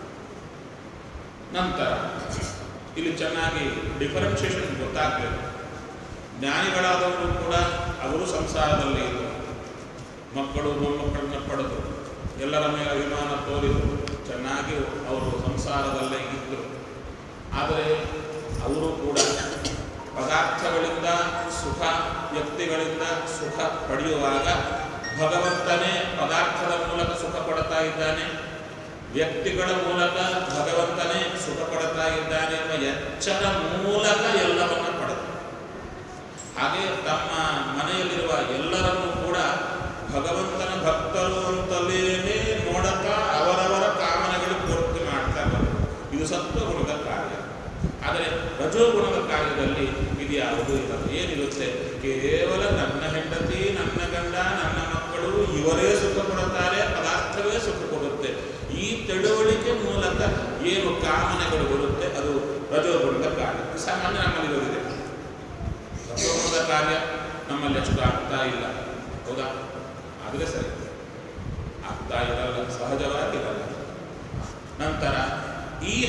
ನಂತರ ಇಲ್ಲಿ ಚೆನ್ನಾಗಿ ಡಿಫರೆನ್ಷಿಯೇಷನ್ ಗೊತ್ತಾಗಬೇಕು ಜ್ಞಾನಿಗಳಾದವರು ಕೂಡ ಅವರು ಸಂಸಾರದಲ್ಲಿ ಇದ್ದರು ಮಕ್ಕಳು ಮೊಮ್ಮಕ್ಕಳನ್ನ ಪಡೆದು ಎಲ್ಲರ ಮೇಲೆ ಅಭಿಮಾನ ತೋರಿದರು ಚೆನ್ನಾಗಿ ಅವರು ಸಂಸಾರದಲ್ಲೇ ಇದ್ದರು ಆದರೆ ಅವರು ಕೂಡ ಪದಾರ್ಥಗಳಿಂದ ಸುಖ ವ್ಯಕ್ತಿಗಳಿಂದ ಸುಖ ಪಡೆಯುವಾಗ ಭಗವಂತನೇ ಪದಾರ್ಥದ ಮೂಲಕ ಸುಖ ಕೊಡ್ತಾ ಇದ್ದಾನೆ ವ್ಯಕ್ತಿಗಳ ಮೂಲಕ ಭಗವಂತನೇ ಸುಖ ಕೊಡ್ತಾ ಇದ್ದಾನೆ ಎಂಬ ಎಚ್ಚರ ಮೂಲಕ ಎಲ್ಲವನ್ನ ಪಡೆದ ಹಾಗೆ ತಮ್ಮ ಮನೆಯಲ್ಲಿರುವ ಎಲ್ಲರನ್ನೂ ಕೂಡ ಭಗವಂತನ ಭಕ್ತರು ಅಂತಲೇನೆ ನೋಡುತ್ತಾ ಅವರವರ ಕಾಮನೆಗಳಿಗೆ ಪೂರ್ತಿ ಮಾಡ್ತಾ ಬಂದರು ಇದು ಸತ್ವಗುಣದ ಕಾರ್ಯ ಆದರೆ ರಜೋಗುಣದ ಕಾರ್ಯದಲ್ಲಿ ಇದು ಯಾವುದೂ ಇರಲ್ಲ ಏನಿರುತ್ತೆ ಕೇವಲ ನನ್ನ ಹೆಂಡತಿ ನನ್ನ ಗಂಡ ನನ್ನ ಮಕ್ಕಳು ಇವರೇ ಸುಖ ಕೊಡುತ್ತಾರೆ ಪದಾರ್ಥವೇ ಸುಖ ಕೊಡುತ್ತೆ ಈ ತಿಳುವಳಿಕೆ ಮೂಲಕ ಏನು ಕಾಮನೆಗಳು ಬರುತ್ತೆ ಅದು ರಜೋಗುಣದ ಕಾರ್ಯ ಇದು ಸಾಮಾನ್ಯ ನಮ್ಮಲ್ಲಿ ಇರೋದಿದೆ ರಜೋಗುಣದ ಕಾರ್ಯ ನಮ್ಮಲ್ಲಿ ಅಷ್ಟು ಆಗ್ತಾ ಇಲ್ಲ ಹೌದಾ ಆದರೆ ಸರಿ ಆಗ್ತಾ ಇರಲ್ಲ ಸಹಜವಾಗಿ ಇರಲ್ಲ ನಂತರ ಈಹ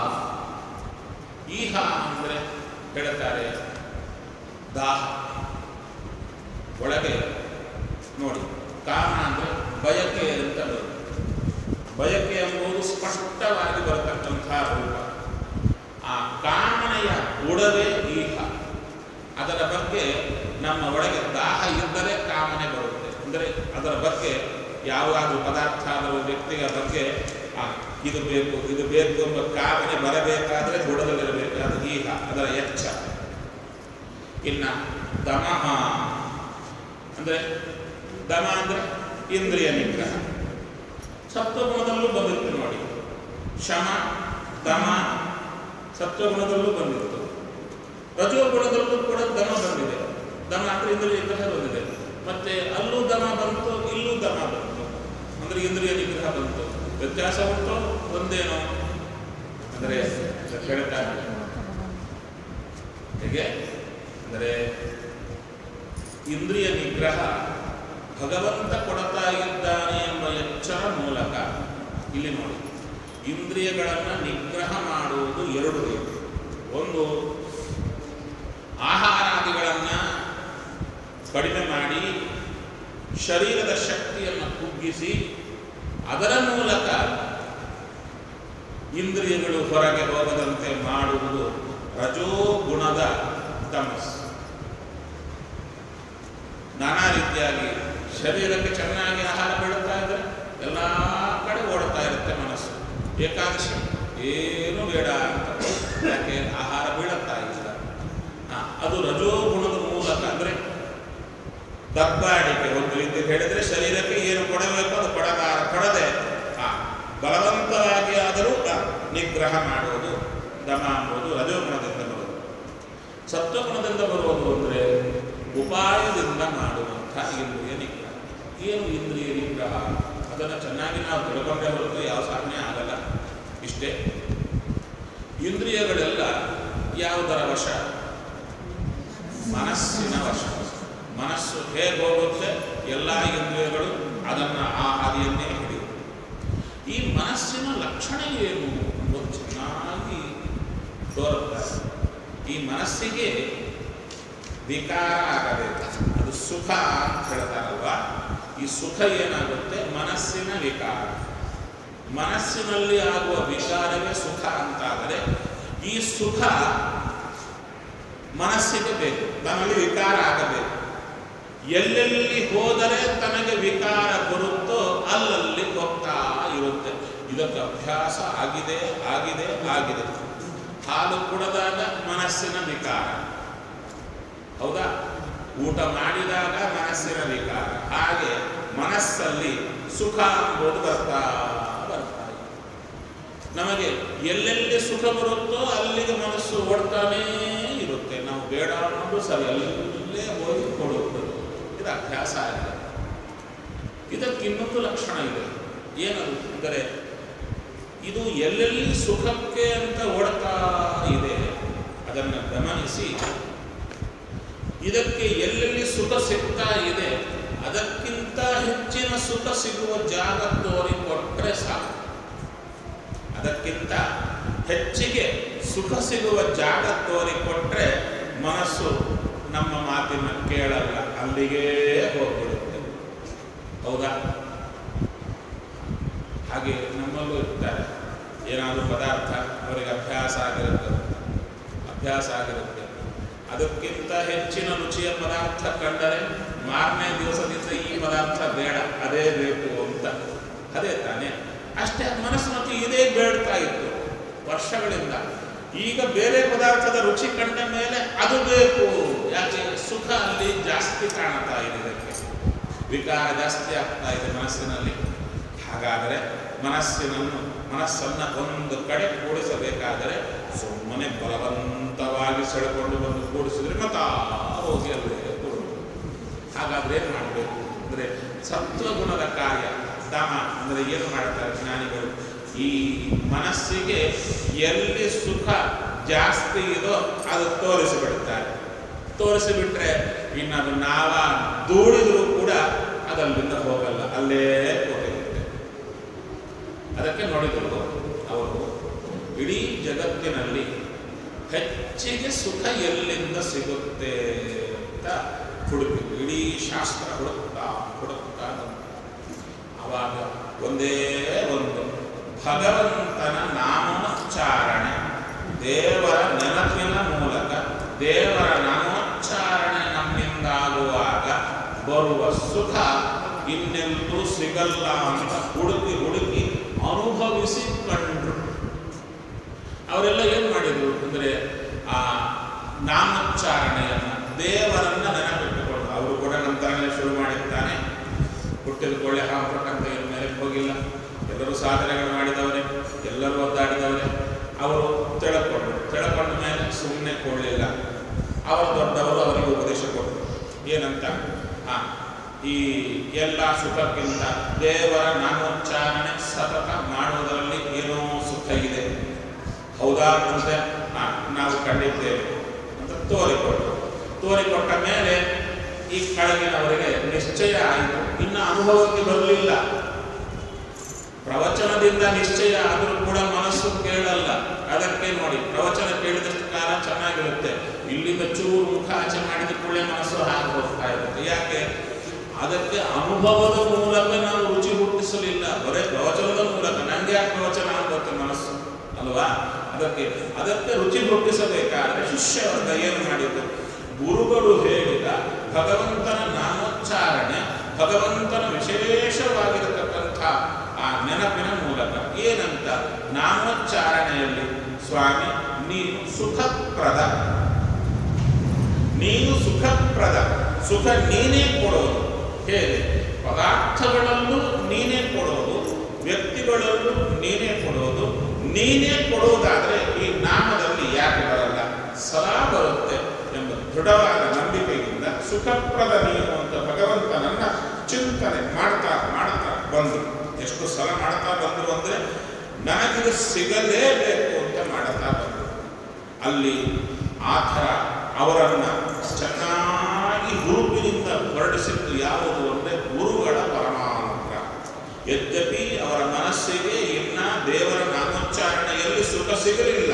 ಈಹ ಅಂದರೆ ಹೇಳ್ತಾರೆ ದಾಹ ಒಳಗೆ ನೋಡಿ ಕಾಮ ಅಂದರೆ ಬಯಕೆ ಅಂತ ಬರುತ್ತೆ ಬಯಕೆ ಎಂಬುದು ಸ್ಪಷ್ಟವಾಗಿ ಬರತಕ್ಕಂತಹ ರೂಪ ಆ ಕಾಮನೆಯ ಉಡವೆ ಈಹ ಅದರ ಬಗ್ಗೆ ನಮ್ಮ ಒಳಗೆ ದಾಹ ಇದ್ದರೆ ಕಾಮನೆ ಬರುತ್ತೆ ಅಂದರೆ ಅದರ ಬಗ್ಗೆ ಯಾವುದಾದ್ರೂ ಪದಾರ್ಥ ಅದರ ವ್ಯಕ್ತಿಯ ಬಗ್ಗೆ ಆ, ಇದು ಬೇಕು ಇದು ಬೇಕು ಎಂಬ ಕಾಮನೆ ಬರಬೇಕಾದ್ರೆ ಬುಡದಲ್ಲಿರಬೇಕು ಅದು ಈಹ ಅದರ ಎಚ್ಚ ಇನ್ನ ದಮಃ ಅಂದರೆ ದಮ ಅಂದರೆ ಇಂದ್ರಿಯ ನಿಗ್ರಹ ಸತ್ವಗುಣದಲ್ಲೂ ಬಂದಿತ್ತು ನೋಡಿ ಶಮ ದಮ ಸತ್ವಗುಣದಲ್ಲೂ ಬಂದಿತ್ತು ರಜೋಗುಣದಲ್ಲೂ ಕೂಡ ದಮ ಬಂದಿದೆ ದಮ ಅಂದರೆ ಇಂದ್ರಿಯ ನಿಗ್ರಹ ಬಂದಿದೆ ಮತ್ತೆ ಅಲ್ಲೂ ದಮ ಬಂತು ಇಲ್ಲೂ ದಮ ಬಂತು ಅಂದರೆ ಇಂದ್ರಿಯ ನಿಗ್ರಹ ಬಂತು ವ್ಯತ್ಯಾಸ ಉಂಟು ಒಂದೇನೋ ಅಂದರೆ ಹೇಳ್ತಾರೆ ಹೇಗೆ ಅಂದರೆ ಇಂದ್ರಿಯ ನಿಗ್ರಹ ಭಗವಂತ ಕೊಡ್ತಾ ಇದ್ದಾನೆ ಎಂಬ ಎಚ್ಚರ ಮೂಲಕ ಇಲ್ಲಿ ನೋಡಿ ಇಂದ್ರಿಯಗಳನ್ನು ನಿಗ್ರಹ ಮಾಡುವುದು ಎರಡು ರೀತಿ ಒಂದು ಆಹಾರಾದಿಗಳನ್ನು ಕಡಿಮೆ ಮಾಡಿ ಶರೀರದ ಶಕ್ತಿಯನ್ನು ಕುಗ್ಗಿಸಿ ಅದರ ಮೂಲಕ ಇಂದ್ರಿಯಗಳು ಹೊರಗೆ ಹೋಗದಂತೆ ಮಾಡುವುದು ರಜೋಗುಣದ ತಮಸ್ಸು ನಾನಾ ರೀತಿಯಾಗಿ ಶರೀರಕ್ಕೆ ಚೆನ್ನಾಗಿ ಆಹಾರ ಬೀಳುತ್ತಾ ಇದ್ರೆ ಎಲ್ಲ ಕಡೆ ಓಡ್ತಾ ಇರುತ್ತೆ ಮನಸ್ಸು ಏಕಾದಶಿ ಏನು ಬೇಡ ಅಂತ ಯಾಕೆ ಆಹಾರ ಬೀಳುತ್ತಾ ಇಲ್ಲ ಆ, ಅದು ರಜೋಗುಣದ ಮೂಲಕ ಅಂದರೆ ದಬ್ಬಾಡಿಕೆ ಒಂದು ರೀತಿ ಹೇಳಿದ್ರೆ ಶರೀರಕ್ಕೆ ಏನು ಕೊಡಬೇಕು ಅದು ಕೊಡಬ ಕೊಡದೆ ಆ, ಬಲವಂತವಾಗಿ ಆದರೂ ಆ, ನಿಗ್ರಹ ಮಾಡುವುದು ದಮ ಎಂಬುದು ರಜೋಗುಣದಿಂದ ಬರುವುದು ಸತ್ವಗುಣದಿಂದ ಬರುವುದು ಅಂದರೆ ಉಪಾಯದಿಂದ ಮಾಡುವಂಥ ಇಂದ್ರಿಯ ನಿಗ್ರಹ ಏನು ಇಂದ್ರಿಯ ನಿಗ್ರಹ ಅದನ್ನು ಚೆನ್ನಾಗಿ ನಾವು ತಿಳ್ಕೊಂಡೇ ಹೊರತು ಯಾವ ಸಾಧನೆ ಆಗಲ್ಲ ಇಷ್ಟೇ ಇಂದ್ರಿಯಗಳೆಲ್ಲ ಯಾವುದರ ವಶ ಮನಸ್ಸಿನ ವಶ ಮನಸ್ಸು ಹೇಗೆ ಹೋಗುತ್ತೆ ಎಲ್ಲ ಇಂದ್ರಿಯಗಳು ಅದನ್ನು ಆ ಹಾದಿಯನ್ನೇ ಹಿಡಿಯುತ್ತೆ ಈ ಮನಸ್ಸಿನ ಲಕ್ಷಣ ಏನು ಎಂಬುದು ಚೆನ್ನಾಗಿ ತೋರುತ್ತಾರೆ ಈ ಮನಸ್ಸಿಗೆ ವಿಕಾರ ಆಗಬೇಕು ಅದು ಸುಖ ಅಂತ ಹೇಳ್ತಾರಲ್ವಾ ಈ ಸುಖ ಏನಾಗುತ್ತೆ ಮನಸ್ಸಿನ ವಿಕಾರ ಮನಸ್ಸಿನಲ್ಲಿ ಆಗುವ ವಿಕಾರವೇ ಸುಖ ಅಂತಾದರೆ ಈ ಸುಖ ಮನಸ್ಸಿಗೆ ಬೇಕು ತನ್ನಲ್ಲಿ ವಿಕಾರ ಆಗಬೇಕು ಎಲ್ಲೆಲ್ಲಿ ಹೋದರೆ ತನಗೆ ವಿಕಾರ ಬರುತ್ತೋ ಅಲ್ಲಲ್ಲಿ ಹೋಗ್ತಾ ಇರುತ್ತೆ ಇದಕ್ಕೆ ಅಭ್ಯಾಸ ಆಗಿದೆ ಆಗಿದೆ ಆಗಿದೆ ಹಾಲು ಕುಡದಾಗ ಮನಸ್ಸಿನ ವಿಕಾರ ಹೌದಾ ಊಟ ಮಾಡಿದಾಗ ಮನಸ್ಸಿನ ವಿಕಾರ ಹಾಗೆ ಮನಸ್ಸಲ್ಲಿ ಸುಖ ಎಂಬುದು ಬರ್ತಾ ಬರ್ತಾ ಇದೆ. ನಮಗೆ ಎಲ್ಲೆಲ್ಲಿ ಸುಖ ಬರುತ್ತೋ ಅಲ್ಲಿಗೆ ಮನಸ್ಸು ಓಡ್ತಾನೇ ಇರುತ್ತೆ ನಾವು ಬೇಡ ಅನ್ನೋದು ಸರಿ ಅಲ್ಲೇ ಹೋಗಿ ಕೊಡುತ್ತೆ ಇದು ಅಭ್ಯಾಸ ಆಗಿದೆ ಇದಕ್ಕೆ ಇನ್ನೊಂದು ಲಕ್ಷಣ ಇದೆ ಏನದು ಅಂದರೆ ಇದು ಎಲ್ಲೆಲ್ಲಿ ಸುಖಕ್ಕೆ ಅಂತ ಓಡ್ತಾ ಇದೆ ಅದನ್ನು ಗಮನಿಸಿ ಇದಕ್ಕೆ ಎಲ್ಲೆಲ್ಲಿ ಸುಖ ಸಿಗ್ತಾ ಇದೆ ಅದಕ್ಕಿಂತ ಹೆಚ್ಚಿನ ಸುಖ ಸಿಗುವ ಜಾಗ ತೋರಿಕೊಟ್ರೆ ಸಾಕು ಅದಕ್ಕಿಂತ ಹೆಚ್ಚಿಗೆ ಸುಖ ಸಿಗುವ ಜಾಗ ತೋರಿಕೊಟ್ರೆ ಮನಸ್ಸು ನಮ್ಮ ಮಾತಿನ ಕೇಳಲ್ಲ ಅಲ್ಲಿಗೇ ಹೋಗ್ಬಿಡುತ್ತೆ ಹೌದಾ ಹಾಗೆ ನಮ್ಮಲ್ಲೂ ಇರ್ತಾರೆ ಏನಾದರೂ ಪದಾರ್ಥ ಅವರಿಗೆ ಅಭ್ಯಾಸ ಆಗಿರುತ್ತೆ ಅಭ್ಯಾಸ ಆಗಿರುತ್ತೆ ಅದಕ್ಕಿಂತ ಹೆಚ್ಚಿನ ರುಚಿಯ ಪದಾರ್ಥ ಕಂಡರೆ ಮಾರನೇ ದಿವಸದಿಂದ ಈ ಪದಾರ್ಥ ಬೇಡ ಅದೇ ಬೇಕು ಅಂತ ಅದೇ ತಾನೇ ಅಷ್ಟೇ ಮನಸ್ಸು ಮತ್ತು ಇದೇ ಬೇಡ್ತಾ ಇತ್ತು ವರ್ಷಗಳಿಂದ ಈಗ ಬೇರೆ ಪದಾರ್ಥದ ರುಚಿ ಕಂಡ ಮೇಲೆ ಅದು ಬೇಕು ಯಾಕೆ ಸುಖ ಅಲ್ಲಿ ಜಾಸ್ತಿ ಕಾಣ್ತಾ ಇದೆ ಇದಕ್ಕೆ ವಿಕಾರ ಜಾಸ್ತಿ ಆಗ್ತಾ ಇದೆ ಮನಸ್ಸಿನಲ್ಲಿ ಹಾಗಾದರೆ ಮನಸ್ಸಿನನ್ನು ಮನಸ್ಸನ್ನು ಒಂದು ಕಡೆ ಕೂಡಿಸಬೇಕಾದರೆ ಸುಮ್ಮನೆ ಬಲವಂತವಾಗಿ ಸೆಳೆಕೊಂಡು ಬಂದು ಕೂಡಿಸಿದ್ರೆ ಮತ್ತ ಹೋಗಿ ಅಲ್ಲೇ ಕೂಡು ಹಾಗಾದ್ರೆ ಏನು ಮಾಡಬೇಕು ಅಂದರೆ ಸತ್ವಗುಣದ ಕಾರ್ಯ ದಮ ಅಂದರೆ ಏನು ಮಾಡ್ತಾರೆ ಜ್ಞಾನಿಗಳು ಈ ಮನಸ್ಸಿಗೆ ಎಲ್ಲಿ ಸುಖ ಜಾಸ್ತಿ ಇದೋ ಅದು ತೋರಿಸಿಬಿಡ್ತಾರೆ ತೋರಿಸಿಬಿಟ್ರೆ ಇನ್ನು ಅದು ನಾವ ದೂಡಿದ್ರು ಕೂಡ ಅದಲ್ಲಿಂದ ಹೋಗಲ್ಲ ಅಲ್ಲೇ ಹೋಗಿರುತ್ತೆ ಅದಕ್ಕೆ ನೋಡಿದ್ರು ಅವರು ಇಡೀ ಜಗತ್ತಿನಲ್ಲಿ ಹೆಚ್ಚಿಗೆ ಸುಖ ಎಲ್ಲಿಂದ ಸಿಗುತ್ತೆ ಅಂತ ಹುಡುಕಿ ಇಡೀ ಶಾಸ್ತ್ರ ಹುಡುಕ್ತಾ ಹುಡುಕ್ತಾ ಬಂತು. ಆವಾಗ ಒಂದೇ ಒಂದು ಭಗವಂತನ ನಾಮೋಚ್ಚಾರಣೆ ದೇವರ ನೆನಪಿನ ಮೂಲಕ ದೇವರ ನಾಮೋಚ್ಚಾರಣೆ ನಮ್ಮಿಂದಾಗುವಾಗ ಬರುವ ಸುಖ ಇನ್ನೆಲ್ಲೂ ಸಿಗಲ್ಲ ಅಂತ ಹುಡುಕಿ ಹುಡುಕಿ ಅನುಭವಿಸಿಕೊಂಡ್ರು ಅವರೆಲ್ಲ ಏನು ಮಾಡಿದ್ರು ಅಂದರೆ ಆ ನಾಮೋಚ್ಚಾರಣೆಯನ್ನು ದೇವರನ್ನ ನೆನಪಿಟ್ಟುಕೊಂಡು ಅವರು ಕೂಡ ನಂತರನೇ ಶುರು ಮಾಡಿದ್ದಾನೆ ಹುಟ್ಟಿದ ಕೊಳ್ಳೆ ಹಾಕಬೇಕಂತ ಏನು ಮೇಲೆ ಹೋಗಿಲ್ಲ ಎಲ್ಲರೂ ಸಾಧನೆಗಳು ಮಾಡಿದವರೇ ಎಲ್ಲರೂ ಒದ್ದಾಡಿದವರೇ ಅವರು ತಿಳ್ಕೊಂಡ್ರು ತಿಳ್ಕೊಂಡ ಮೇಲೆ ಸುಮ್ಮನೆ ಕೊಡಲಿಲ್ಲ ಅವರು ದೊಡ್ಡವರು ಅವರಿಗೆ ಉಪದೇಶ ಕೊಟ್ಟರು ಏನಂತ ಹಾ ಈ ಎಲ್ಲ ಸುಖಕ್ಕಿಂತ ದೇವರ ನಾಮೋಚ್ಚಾರಣೆ ಸತತ ಮಾಡುವುದರಲ್ಲಿ ಏನೋ ಸುಖ ಇದೆ ಹೌದಾ ಅಂತ ಹಾ, ನಾವು ಕಂಡಿದ್ದೇವೆ ಅಂತ ತೋರಿಕೊಟ್ರು ತೋರಿಕೊಟ್ಟ ಮೇಲೆ ಈ ಕೆಳಗಿನವರಿಗೆ ನಿಶ್ಚಯ ಆಯಿತು ಇನ್ನು ಅನುಭವಕ್ಕೆ ಬರಲಿಲ್ಲ ಪ್ರವಚನದಿಂದ ನಿಶ್ಚಯ ಆದರೂ ಕೂಡ ಮನಸ್ಸು ಕೇಳಲ್ಲ ಅದಕ್ಕೆ ನೋಡಿ ಪ್ರವಚನ ಕೇಳಿದಷ್ಟು ಕಾಲ ಚೆನ್ನಾಗಿರುತ್ತೆ ಇಲ್ಲಿಂದ ಚೂರು ಮುಖ ಆಚೆ ಮಾಡಿದ ಕೂಡಲೇ ಮನಸ್ಸು ಹಾಗೆ ಹೋಗ್ತಾ ಇರುತ್ತೆ ಯಾಕೆ ಅದಕ್ಕೆ ಅನುಭವದ ಮೂಲಕ ನಾವು ರುಚಿ ಹುಟ್ಟಿಸಲಿಲ್ಲ ಬರೇ ಪ್ರವಚನದ ಮೂಲಕ ನನಗೆ ಯಾಕೆ ಪ್ರವಚನ ಆಗುತ್ತೆ ಮನಸ್ಸು ಅಲ್ವಾ ಅದಕ್ಕೆ ಅದಕ್ಕೆ ರುಚಿ ಹುಟ್ಟಿಸಬೇಕಾದ್ರೆ ಶಿಷ್ಯವರ್ಗ ಏನು ಮಾಡಿದ್ದು ಗುರುಗಳು ಹೇಳಿದ ಭಗವಂತನ ನಾಮೋಚ್ಚಾರಣೆ ಭಗವಂತನ ವಿಶೇಷವಾಗಿರತಕ್ಕಂಥ ಆ ನೆನಪಿನ ಮೂಲಕ ಏನಂತ ನಾಮೋಚ್ಚಾರಣೆಯಲ್ಲಿ ಸ್ವಾಮಿ ನೀನು ಸುಖಪ್ರದ ನೀನು ಸುಖಪ್ರದ ಸುಖ ನೀನೇ ಕೊಡೋದು ಹೇಗೆ ಪದಾರ್ಥಗಳಲ್ಲೂ ನೀನೇ ಕೊಡೋದು ವ್ಯಕ್ತಿಗಳಲ್ಲೂ ನೀನೇ ಕೊಡೋದು ನೀನೇ ಕೊಡುವುದಾದ್ರೆ ಈ ನಾಮದಲ್ಲಿ ಯಾಕೆ ಬರಲ್ಲ ಸದಾ ಬರುತ್ತೆ ಎಂಬ ದೃಢವಾದ ನಂಬಿಕೆಯಿಂದ ಸುಖಪ್ರದ ನೀನು ಅಂತ ಭಗವಂತನನ್ನ ಚಿಂತನೆ ಮಾಡ್ತಾ ಮಾಡ್ತಾ ಬಂದರು ಎಷ್ಟು ಸಲ ಮಾಡ್ತಾ ಬಂದರು ಅಂದ್ರೆ ನನಗಿದು ಸಿಗಲೇಬೇಕು ಅಂತ ಮಾಡ್ತಾ ಬಂದರು ಅಲ್ಲಿ ಆ ಥರ ಅವರನ್ನ ಚೆನ್ನಾಗಿ ಗುರುವಿನಿಂದ ಹೊರಡಿಸಿದ್ದು ಯಾವುದು ಅಂದರೆ ಗುರುಗಳ ಪರಮಾನುಗ್ರಹ ಯದ್ಯಪಿ ಅವರ ಮನಸ್ಸಿಗೆ ಇನ್ನ ದೇವರ ನಾಮೋಚ್ಚಾರಣೆಯಲ್ಲಿ ಸುಖ ಸಿಗಲಿಲ್ಲ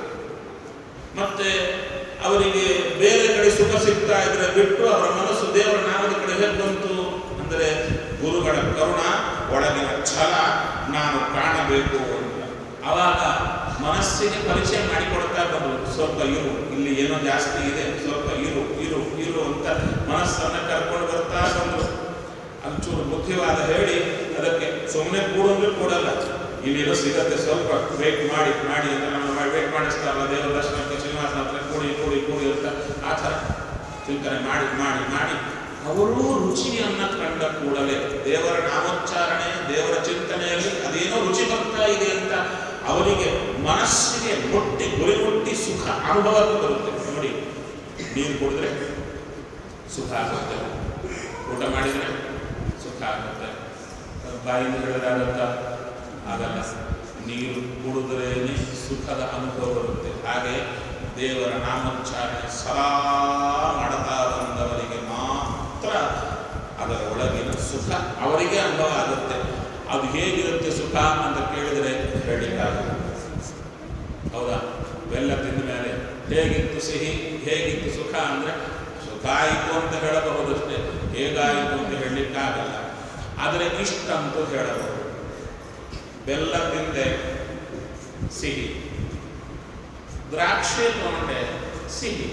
ಮತ್ತೆ ಅವರಿಗೆ ಬೇರೆ ಕಡೆ ಸುಖ ಸಿಗ್ತಾ ಇದ್ರೆ ಬಿಟ್ಟು ಅವರ ಮನಸ್ಸು ದೇವರ ನಾಮದ ಕಡೆ ಹೇಗೆ ಬಂತು ಅಂದರೆ ಗುರುಗಳ ಕರುಣ ಒಳಗಿನ ಛಲ ನಾನು ಕಾಣಬೇಕು ಅಂತ ಅವಾಗ ಮನಸ್ಸಿಗೆ ಪರಿಚಯ ಮಾಡಿಕೊಡ್ತಾ ಬಂದರು ಸ್ವಲ್ಪ ಇರು ಇಲ್ಲಿ ಏನೋ ಜಾಸ್ತಿ ಇದೆ ಸ್ವಲ್ಪ ಇರು ಇರು ಇರು ಅಂತ ಮನಸ್ಸನ್ನ ಕರ್ಕೊಂಡು ಬರ್ತಾ ಬಂದರು ಒಂಚೂರು ಬುದ್ಧಿವಾದ ಹೇಳಿ ಅದಕ್ಕೆ ಸುಮ್ಮನೆ ಕೂಡಂದ್ರೆ ಕೂಡಲ್ಲ ಇಲ್ಲೇನೋ ಸಿಗತ್ತೆ ಸ್ವಲ್ಪ ವೇಟ್ ಮಾಡಿ ಮಾಡಿ ಅಂತ ನಮ್ಮ ವೇಟ್ ಮಾಡಿಸ್ತಾರಲ್ಲ ದೇವರ ದರ್ಶನಕ್ಕೆ ಶ್ರೀನಿವಾಸನ ಹತ್ರ ಕೂಡಿ ಕೂಡಿ ಕೂಡಿ ಅಂತ ಆ ಥರ ಚಿಂತನೆ ಮಾಡಿ ಮಾಡಿ ಮಾಡಿ ಅವರೂ ರುಚಿಯನ್ನ ಕಂಡ ಕೂಡಲೇ ದೇವರ ನಾಮೋಚ್ಚಾರಣೆ ದೇವರ ಚಿಂತನೆಯಲ್ಲಿ ಅದೇನೋ ರುಚಿ ಬರ್ತಾ ಇದೆ ಅಂತ ಅವರಿಗೆ ಮನಸ್ಸಿಗೆ ಮುಟ್ಟಿ ಗುರಿ ಮುಟ್ಟಿ ಸುಖ ಅನುಭವಕ್ಕೆ ಬರುತ್ತೆ ನೋಡಿ ನೀರು ಕುಡಿದ್ರೆ ಸುಖ ಆಗುತ್ತೆ ಊಟ ಮಾಡಿದರೆ ಸುಖ ಆಗುತ್ತೆ ಬಾಯಿಂದ ಹೇಳಿದಾಗತ್ತ ಆಗಲ್ಲ ನೀರು ಕುಡಿದ್ರೇನೆ ಸುಖದ ಅನುಭವ ಬರುತ್ತೆ ಹಾಗೆ ದೇವರ ನಾಮೋಚ್ಚಾರಣೆ ಸದಾ ಮಾಡ್ತಾ ಬಂದವರಿಗೆ ಮಾತ್ರ ಅದರ ಒಳಗಿನ ಸುಖ ಅವರಿಗೆ ಅನುಭವ ಆಗುತ್ತೆ ಅದು ಹೇಗಿರುತ್ತೆ ಸುಖ ಅಂತ ಕೇಳಿದರೆ ಹೇಳಿಕ್ಕಾಗಲ್ಲ ಹೌದಾ ಬೆಲ್ಲ ತಿಂದ ಮೇಲೆ ಹೇಗಿತ್ತು ಸಿಹಿ ಹೇಗಿತ್ತು ಸುಖ ಅಂದರೆ ಸುಖ ಆಯಿತು ಅಂತ ಹೇಳಬಹುದಷ್ಟೇ ಹೇಗಾಯಿತು ಅಂತ ಹೇಳಲಿಕ್ಕಾಗಲ್ಲ ಆದರೆ ಇಷ್ಟಂತೂ ಹೇಳಬಹುದು ಬೆಲ್ಲ ತಿಂದೆ ಸಿಹಿ ದ್ರಾಕ್ಷಿ ತಗೊಂಡೆ ಸಿಹಿ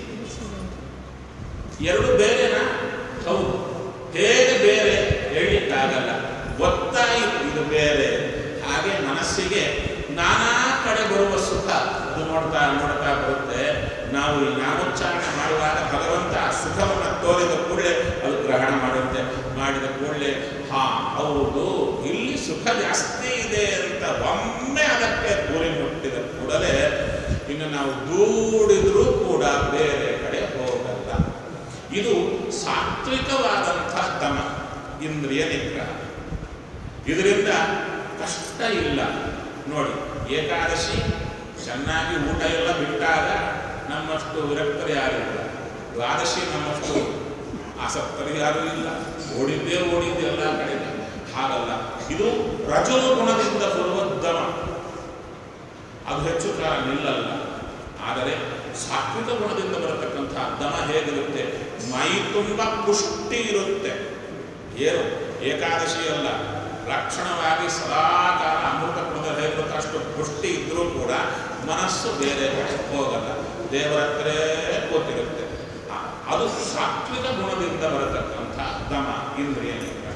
ಎರಡು ಬೇರೆನಾ ಹೌದು ಹೇಗೆ ಬೇರೆ ಹೇಳಲಿಕ್ಕಾಗಲ್ಲ ಗೊತ್ತಾಯಿತು ಇದು ಬೇರೆ ಹಾಗೆ ಮನಸ್ಸಿಗೆ ನಾನಾ ಕಡೆ ಬರುವ ಸುಖ ಅದು ನೋಡ್ತಾ ನೋಡ್ತಾ ಬರುತ್ತೆ ನಾವು ಈ ನಾಮೋಚ್ಚಾರಣೆ ಮಾಡುವಾಗ ಭಗವಂತ ಆ ಸುಖವನ್ನು ತೋರಿದ ಕೂಡಲೇ ಅದು ಗ್ರಹಣ ಮಾಡುತ್ತೆ ಮಾಡಿದ ಕೂಡಲೇ ಹಾ ಹೌದು ಇಲ್ಲಿ ಸುಖ ಜಾಸ್ತಿ ಇದೆ ಅಂತ ಒಮ್ಮೆ ಅದಕ್ಕೆ ಗುರಿ ಮುಟ್ಟಿದ ಕೂಡಲೇ ಇನ್ನು ನಾವು ದೂಡಿದ್ರೂ ಕೂಡ ಬೇರೆ ಕಡೆ ಹೋಗಲ್ಲ ಇದು ಸಾತ್ವಿಕವಾದಂಥ ದಮ ಇಂದ್ರಿಯ ನಿಗ್ರಹ ಇದರಿಂದ ಕಷ್ಟ ಇಲ್ಲ ನೋಡಿ ಏಕಾದಶಿ ಚೆನ್ನಾಗಿ ಊಟ ಎಲ್ಲ ಬಿಟ್ಟಾಗ ನಮ್ಮಷ್ಟು ವಿರಕ್ತರು ಯಾರು ಇಲ್ಲ ದ್ವಾದಶಿ ನಮ್ಮಷ್ಟು ಆಸಕ್ತರು ಯಾರೂ ಇಲ್ಲ ಓಡಿದ್ದೇ ಓಡಿದ್ದೆ ಎಲ್ಲ ಕಡೆ ಹಾಗಲ್ಲ ಇದು ರಜೋ ಗುಣದಿಂದ ಬರುವ ದಮ ಅದು ಹೆಚ್ಚು ಕಾಲ ನಿಲ್ಲಲ್ಲ ಆದರೆ ಸಾತ್ವಿಕ ಗುಣದಿಂದ ಬರತಕ್ಕಂಥ ದಮ ಹೇಗಿರುತ್ತೆ ಮೈ ತುಂಬ ಪುಷ್ಟಿ ಇರುತ್ತೆ ಏನು ಏಕಾದಶಿ ಅಲ್ಲ ಲಕ್ಷಣವಾಗಿ ಸದಾಕಾಲ ಅಮೃತ ಕುಣದ ಹೇಗಿರುತ್ತೆ ಅಷ್ಟು ಪುಷ್ಟಿ ಇದ್ರೂ ಕೂಡ ಮನಸ್ಸು ಬೇರೆ ಕಡೆ ಹೋಗಲ್ಲ ದೇವರ ಹತ್ರೇ ಕೂತಿರುತ್ತೆ ಆ- ಅದು ಸಾತ್ವಿಕ ಗುಣದಿಂದ ಬರತಕ್ಕಂಥ ದಮ ಇಂದ್ರಿಯ ನಿಗ್ರಹ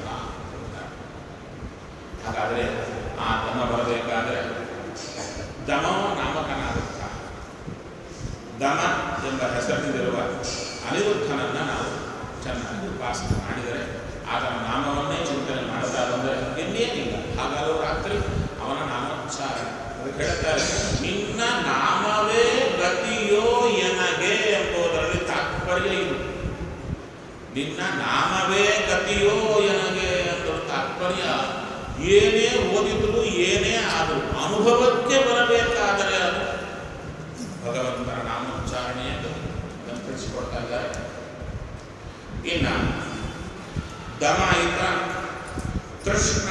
ಹಾಗಾದರೆ ಆ ದಮ ಬರಬೇಕಾದ್ರೆ ದಮೋ ನಾಮಕನಾಗುತ್ತ ದಮ ಎಂಬ ಹೆಸರಿನಿರುವ ಅನಿರುದ್ಧನನ್ನು ನಾವು ಚೆನ್ನಾಗಿ ಉಪಾಸನೆ ಮಾಡಿದರೆ ಆತನ ನಾಮವನ್ನೇ ಚಿಂತನೆ ಮಾಡ್ತಾ ಬಂದರೆ ಇನ್ನೇನಿಲ್ಲ ಹಾಗಾದರೂ ರಾತ್ರಿ ಅವನ ನಾಮೋಚ್ಚಾರ ಅದಕ್ಕೆ ಹೇಳ್ತಾರೆ ನಿನ್ನ ನಾಮವೇ ಗತಿಯೋ ಎನಗೆ ಎಂಬುದರಲ್ಲಿ ತಾತ್ಪರ್ಯ ಇದೆ ನಿನ್ನ ನಾಮವೇ ಗತಿಯೋ ಎನಗೆ ಎಂಬುದು ತಾತ್ಪರ್ಯ ಏನೇ ಓದಿದ್ರು ಏನೇ ಅದು ಅನುಭವಕ್ಕೆ ಬರಬೇಕಾದರೆ ಅದು ಭಗವಂತನ ನಾಮೋಚ್ಚಾರಣೆಯ ಗತಿ ಅದನ್ನು ತಿಳಿಸಿಕೊಡ್ತಾ ಇದ್ದಾರೆ ಇನ್ನು ದಮ ಇತ ತೃಷ್ಣ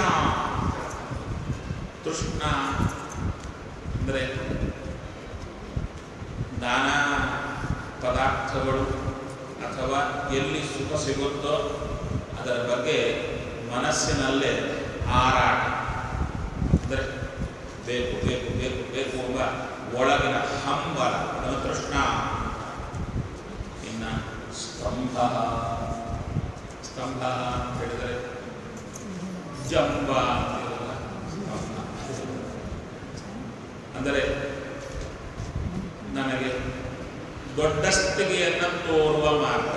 ತೃಷ್ಣ ಅಂದರೆ ನಾನಾ ಪದಾರ್ಥಗಳು ಅಥವಾ ಎಲ್ಲಿ ಸುಖ ಸಿಗುತ್ತೋ ಅದರ ಬಗ್ಗೆ ಮನಸ್ಸಿನಲ್ಲೇ ಹಾರಾಟ ಅಂದರೆ ಬೇಕು ಬೇಕು ಬೇಕು ಬೇಕು ಎಂಬ ಒಳಗಿನ ಹಂಬಲ ಅದನ್ನು ತೃಷ್ಣ ಇನ್ನು ಸ್ತಂಭ ಸ್ತಂಭ ಅಂತ ಹೇಳಿದರೆ ಜಂಬ ಅಂತ ಹೇಳಲ್ಲ, ಸ್ತಂಭ. ಅಂದರೆ ನನಗೆ ದೊಡ್ಡಸ್ತಿಗೆಯನ್ನು ತೋರುವ ಮಾರ್ಗ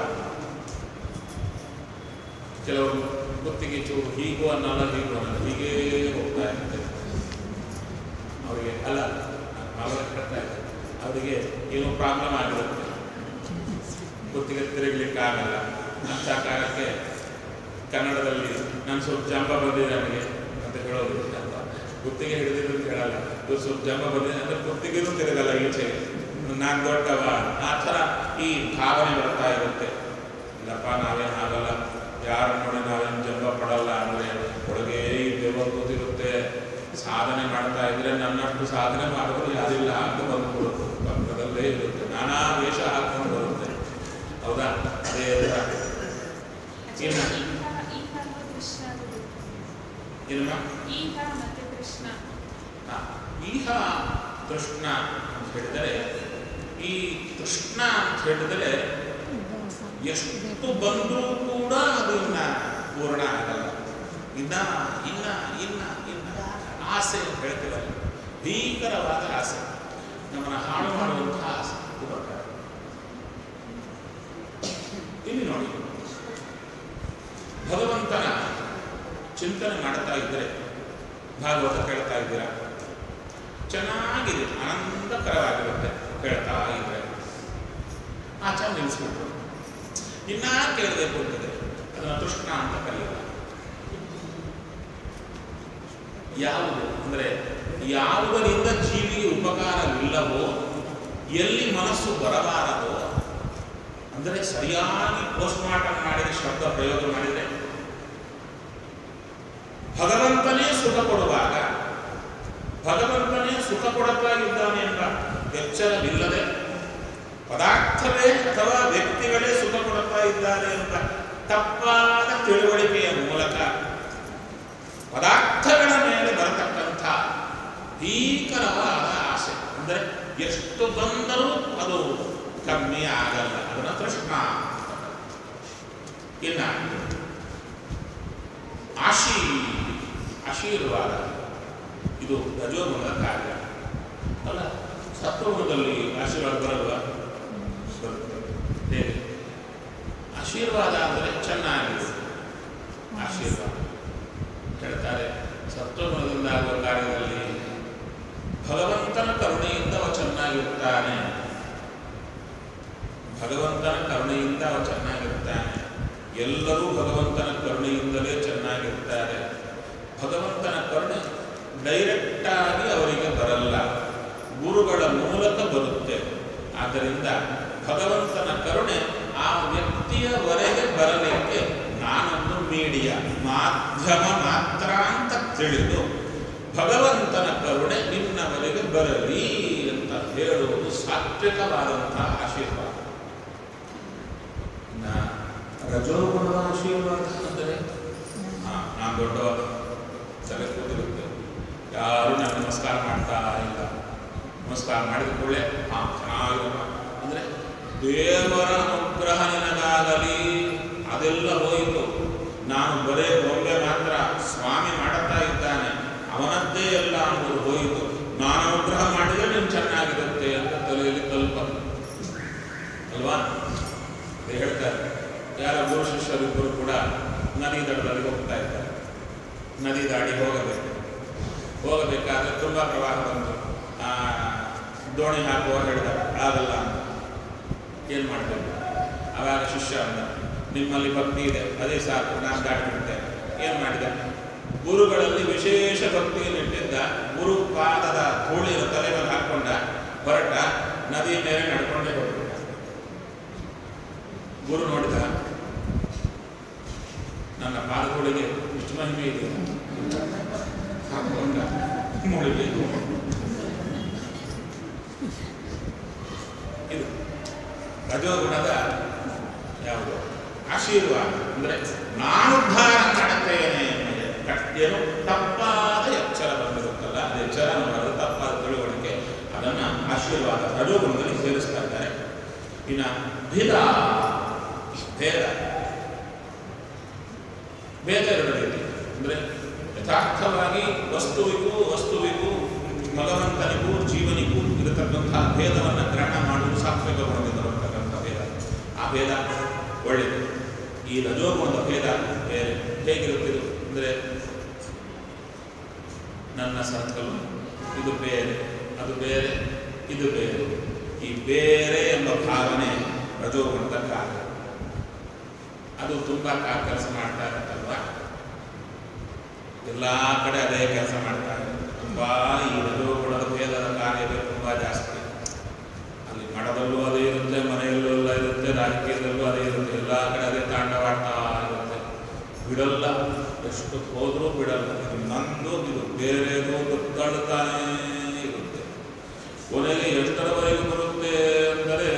ಕೆಲವರು ಗುತ್ತಿಗೆ ಚೂರು ಹೀಗೂ ಅನ್ನಲ್ಲ ಹೀಗೂ ಅನ್ನಲ್ಲ ಹೀಗೇ ಹೋಗ್ತಾ ಇರುತ್ತೆ ಅವರಿಗೆ ಅಲ್ಲ ಅವರ ಹೇಳ್ತಾ ಇದ್ದಾರೆ ಅವರಿಗೆ ಏನೋ ಪ್ರಾಬ್ಲಮ್ ಆಗಿರುತ್ತೆ ಗುತ್ತಿಗೆ ತಿರುಗಲಿಕ್ಕಾಗಲ್ಲ ಅಂಥ ಕಾಲಕ್ಕೆ ಕನ್ನಡದಲ್ಲಿ ನಾನು ಸ್ವಲ್ಪ ಜಂಬ ಬಂದಿದೆ ನನಗೆ ಅಂತ ಹೇಳೋದು ಜಂಬ ಗುತ್ತಿಗೆ ಹಿಡಿದಿದ್ದು ಅಂತ ಹೇಳಲ್ಲ ಇವ್ರು ಸ್ವಲ್ಪ ಜಂಬ ಬಂದಿದೆ ಅಂದರೆ ಗುತ್ತಿಗೆನೂ ತಿರುಗಲ್ಲ ಈಚೆಗೆ ನಾನು ದೊಡ್ಡವ ಆ ಥರ ಈ ಭಾವನೆ ಬರ್ತಾ ಇರುತ್ತೆ ಇಲ್ಲಪ್ಪ ನಾವೇನು ಆಗಲ್ಲ ಯಾರು ನೋಡಿ ನಾವೇನು ಜಂಬ ಪಡಲ್ಲ ಅಂದರೆ ಒಳಗೆ ಈ ದೆವ್ವ ಕೂತಿರುತ್ತೆ ಸಾಧನೆ ಮಾಡ್ತಾ ಇದ್ರೆ ನನ್ನಷ್ಟು ಸಾಧನೆ ಮಾಡಿದ್ರು ಯಾರಿಲ್ಲ ಅಂತ ಬಂದ್ಬಿಡುತ್ತೆ ಪಕ್ಕದಲ್ಲೇ ಇರುತ್ತೆ ನಾನಾ ವೇಷ ಹಾಕೊಂಡು ಬರುತ್ತೆ ಹೌದಾ ಅದೇ ಥರ ಇನ್ನು ಈಗ ಮತ್ತು ಕೃಷ್ಣ ಇನ್ನು ಈಗ ಮತ್ತೆ ಕೃಷ್ಣ ಆ, ಈಹ ತೃಷ್ಣ ಅಂತ ಹೇಳಿದರೆ ಈ ತೃಷ್ಣ ಅಂತ ಹೇಳಿದರೆ ಎಷ್ಟು ಬಂದರೂ ಕೂಡ ಅದು ಇನ್ನ ಪೂರ್ಣ ಆಗಲ್ಲ ಇನ್ನ ಇನ್ನ ಇನ್ನ ಇನ್ನ ಆಸೆ ಅಂತ ಹೇಳ್ತೀವಲ್ಲ ಭೀಕರವಾದ ಆಸೆ ನಮ್ಮನ್ನು ಹಾಳು ಮಾಡುವಂತಹ ಆಸೆ ಇದು ಬರ್ತಾ ಇದೆ. ಇಲ್ಲಿ ನೋಡಿ ಭಗವಂತನ ಚಿಂತನೆ ಮಾಡ್ತಾ ಇದ್ದರೆ ಭಾಗವತ ಕೇಳ್ತಾ ಇದ್ದೀರಾ ಚೆನ್ನಾಗಿದೆ ಆನಂದಕರವಾಗಿರುತ್ತೆ ಕೇಳ್ತಾ ಇದ್ರೆ ಆಚಾರ ನಿಲ್ಲಿಸ್ಬಿಟ್ರು ಇನ್ನ ಕೇಳಬೇಕು ಅಂತಿದೆ ಅದನ್ನು ತೃಷ್ಣ ಅಂತ ಕರೆಯುವ ಯಾವುದು ಅಂದರೆ ಯಾವುದರಿಂದ ಜೀವಿಗೆ ಉಪಕಾರವಿಲ್ಲವೋ ಎಲ್ಲಿ ಮನಸ್ಸು ಬರಬಾರದೋ ಅಂದರೆ ಸರಿಯಾಗಿ ಪೋಸ್ಟ್ಮಾರ್ಟಮ್ ಮಾಡಿದ ಶಬ್ದ ಪ್ರಯೋಗ ಮಾಡಿದರೆ ಭಗವಂತನೇ ಸುಖ ಕೊಡುವಾಗ ಭಗವಂತನೇ ಸುಖ ಕೊಡುತ್ತಾ ಇದ್ದಾನೆ ಎಂಬ ಎಚ್ಚರವಿಲ್ಲದೆ ಪದಾರ್ಥವೇ ಅಥವಾ ವ್ಯಕ್ತಿಗಳೇ ಸುಖ ಕೊಡುತ್ತಾ ಇದ್ದಾರೆ ಎಂಬ ತಪ್ಪಾದ ತಿಳುವಳಿಕೆಯ ಮೂಲಕ ಪದಾರ್ಥಗಳ ಮೇಲೆ ಬರತಕ್ಕಂಥ ಭೀಕರವಾದ ಆಸೆ ಅಂದರೆ ಎಷ್ಟು ಬಂದರೂ ಅದು ಕಮ್ಮಿ ಆಗಲ್ಲ ಅದನ್ನ ತೃಷ್ಣ ಇನ್ನ ಆಶಿ ಆಶೀರ್ವಾದ ಇದು ರಜೋಗುಣದ ಕಾರ್ಯ ಅಲ್ಲ ಸತ್ವಗುಣದಲ್ಲಿ ಆಶೀರ್ವಾದ ಬರಲ್ವಾ ಬರುತ್ತೆ. ಹೇಗೆ ಆಶೀರ್ವಾದ ಅಂದರೆ ಚೆನ್ನಾಗಿದೆ ಆಶೀರ್ವಾದ ಹೇಳ್ತಾರೆ ಸತ್ವಗುಣದಿಂದ ಆಗುವ ಕಾರ್ಯದಲ್ಲಿ ಭಗವಂತನ ಕರುಣೆಯಿಂದ ಅವ ಚೆನ್ನಾಗಿರ್ತಾನೆ ಭಗವಂತನ ಕರುಣೆಯಿಂದ ಅವ ಚೆನ್ನಾಗಿರ್ತಾನೆ ಎಲ್ಲರೂ ಭಗವಂತನ ಕರುಣೆಯಿಂದಲೇ ಚೆನ್ನಾಗಿರ್ತಾರೆ ಭಗವಂತನ ಕರುಣೆ ಡೈರೆಕ್ಟ್ ಆಗಿ ಅವರಿಗೆ ಬರಲ್ಲ ಗುರುಗಳ ಮೂಲಕ ಬರುತ್ತೆ ಆದ್ದರಿಂದ ಭಗವಂತನ ಕರುಣೆ ಆ ವ್ಯಕ್ತಿಯವರೆಗೆ ಬರಲಿಕ್ಕೆ ನಾನೊಂದು ಮೀಡಿಯಾ ಮಾಧ್ಯಮ ಮಾತ್ರ ಅಂತ ತಿಳಿದು ಭಗವಂತನ ಕರುಣೆ ನಿನ್ನವರೆಗೆ ಬರಲಿ ಅಂತ ಹೇಳುವುದು ಸಾತ್ವಿಕವಾದಂತಹ ಆಶೀರ್ವಾದ ಇನ್ನ ರಜೋಗುಣದ ಆಶೀರ್ವಾದ ಅಂದರೆ ಹಾ ನಾನು ದೊಡ್ಡವ ತಲೆ ಕೂತಿರುತ್ತೆ ಯಾರು ನಾನು ನಮಸ್ಕಾರ ಮಾಡ್ತಾ ಇಲ್ಲ ನಮಸ್ಕಾರ ಮಾಡಿದ ಕೂಡಲೇ ಹಾ ಚೆನ್ನಾಗಿರಪ್ಪ ಅಂದರೆ ದೇವರ ಅನುಗ್ರಹ ನಿನಗಾಗಲಿ ಅದೆಲ್ಲ ಹೋಯಿತು ನಾನು ಬರೇ ಬೊಂಬೆ ಮಾತ್ರ ಸ್ವಾಮಿ ಮಾಡುತ್ತಾ ಇದ್ದಾನೆ ಅವನದ್ದೇ ಎಲ್ಲ ಅನ್ನೋದು ಹೋಯಿತು ನಾನು ಅನುಗ್ರಹ ಮಾಡಿದರೆ ನೀನು ಚೆನ್ನಾಗಿರುತ್ತೆ ಅಂತ ತಲೆಯಲ್ಲಿ ಕಲ್ಪನೆ ಅಲ್ವಾ ಅದೇ ಹೇಳ್ತಾರೆ ಯಾರ ಗುರು ಶಿಷ್ಯರಿಬ್ಬರು ಕೂಡ ನದಿ ದಡದಲ್ಲಿ ಹೋಗ್ತಾ ಇದ್ದಾರೆ ನದಿ ದಾಡಿ ಹೋಗಬೇಕು ಹೋಗಬೇಕಾದ್ರೆ ತುಂಬ ಪ್ರವಾಹ ಬಂತು ಆ, ದೋಣಿ ಹಾಕುವ ಹೇಳಿದ ಆಗಲ್ಲ ಅಂತ ಏನು ಮಾಡಬೇಕು ಆವಾಗ ಶಿಷ್ಯ ಅಂದ ನಿಮ್ಮಲ್ಲಿ ಭಕ್ತಿ ಇದೆ ಅದೇ ಸಾಕು ನಾನು ದಾಟಿ ಬಿಡ್ತೇನೆ ಏನು ಮಾಡಿದ ಗುರುಗಳಲ್ಲಿ ವಿಶೇಷ ಭಕ್ತಿಯನ್ನು ಇಟ್ಟಿದ್ದ ಗುರು ಪಾದದ ಧೂಳಿನ ತಲೆ ಮೇಲೆ ಹಾಕೊಂಡ ಹೊರಟ ನದಿಯ ಮೇಲೆ ನಡ್ಕೊಂಡೇ ಹೋಗ್ಬಿಟ್ಟ ಗುರು ನೋಡಿದ ನನ್ನ ಪಾದಗಳಿಗೆ ಇಷ್ಟು ಮಹಿಮೆ ಇದೆ ಹಾಕೊಂಡ ಮುಳುಗಿ ಇದು ರಜೋಗುಣದ ಯಾವುದು ಆಶೀರ್ವಾದ ಅಂದರೆ ನಾನು ಉದ್ಧಾರ ಮಾಡುತ್ತೇನೆ ಎಂಬುದೇ ಕಟ್- ಏನು ತಪ್ಪಾದ ಎಚ್ಚರ ಬಂದಿರುತ್ತಲ್ಲ ಅದು ಎಚ್ಚರ ಅನ್ನಬಾರದು ತಪ್ಪಾದ ತಿಳುವಳಿಕೆ ಅದನ್ನು ಆಶೀರ್ವಾದ ರಜೋಗುಣದಲ್ಲಿ ಸೇರಿಸ್ತಾ ಇದ್ದಾರೆ ಇನ್ನು ಭಿದ ಭೇದ ಭೇದ ಎರಡು ರೀತಿ ಅಂದರೆ ಯಥಾರ್ಥವಾಗಿ ವಸ್ತುವಿಗೂ ವಸ್ತುವಿಗೂ ಭಗವಂತನಿಗೂ ಜೀವನಿಗೂ ಇರತಕ್ಕಂತಹ ಭೇದವನ್ನು ಗ್ರಹಣ ಮಾಡುವುದು ಸಾತ್ವಿಕ ಗುಣದಿಂದ ಬರತಕ್ಕಂಥ ಭೇದ ಆ ಭೇದ ಒಳ್ಳೆಯದು ಈ ರಜೋಗುಣದ ಭೇದ ಬೇರೆ ಹೇಗಿರುತ್ತಿದ್ದು ಅಂದರೆ ನನ್ನ ಸಂಕಲ್ಪ ಇದು ಬೇರೆ ಅದು ಬೇರೆ ಇದು ಬೇರೆ ಈ ಬೇರೆ ಎಂಬ ಭಾವನೆ ರಜೋಗುಣದ ಕಾರ್ಯ ಅದು ತುಂಬ ಕೆಲಸ ಮಾಡ್ತಾ ಇರುತ್ತಲ್ವಾ ಎಲ್ಲ ಕಡೆ ಅದೇ ಕೆಲಸ ಮಾಡ್ತಾರೆ ತುಂಬ ಈ ರಜೋಗುಣದ ಭೇದದ ಕಾರ್ಯವೇ ತುಂಬ ಜಾಸ್ತಿ ಅಲ್ಲಿ ಮಠದಲ್ಲೂ ಅದೇ ಇರುತ್ತೆ ಮನೆಯಲ್ಲೂ ಎಲ್ಲ ಇರುತ್ತೆ ರಾಜಕೀಯದಲ್ಲೂ ಅದೇ ಇರುತ್ತೆ ಎಲ್ಲ ಕಡೆ ಅದೇ ತಾಂಡವಾಡ್ತಾ ಇರುತ್ತೆ ಬಿಡಲ್ಲ ಎಷ್ಟು ಹೋದರೂ ಬಿಡಲ್ಲ ಇದು ನಂದು ಇದು ಬೇರೆದು ಗೊತ್ತಾಡ್ತಾನೇ ಇರುತ್ತೆ ಕೊನೆಗೆ ಎಷ್ಟರವರೆಗೂ ಬರುತ್ತೆ ಅಂದರೆ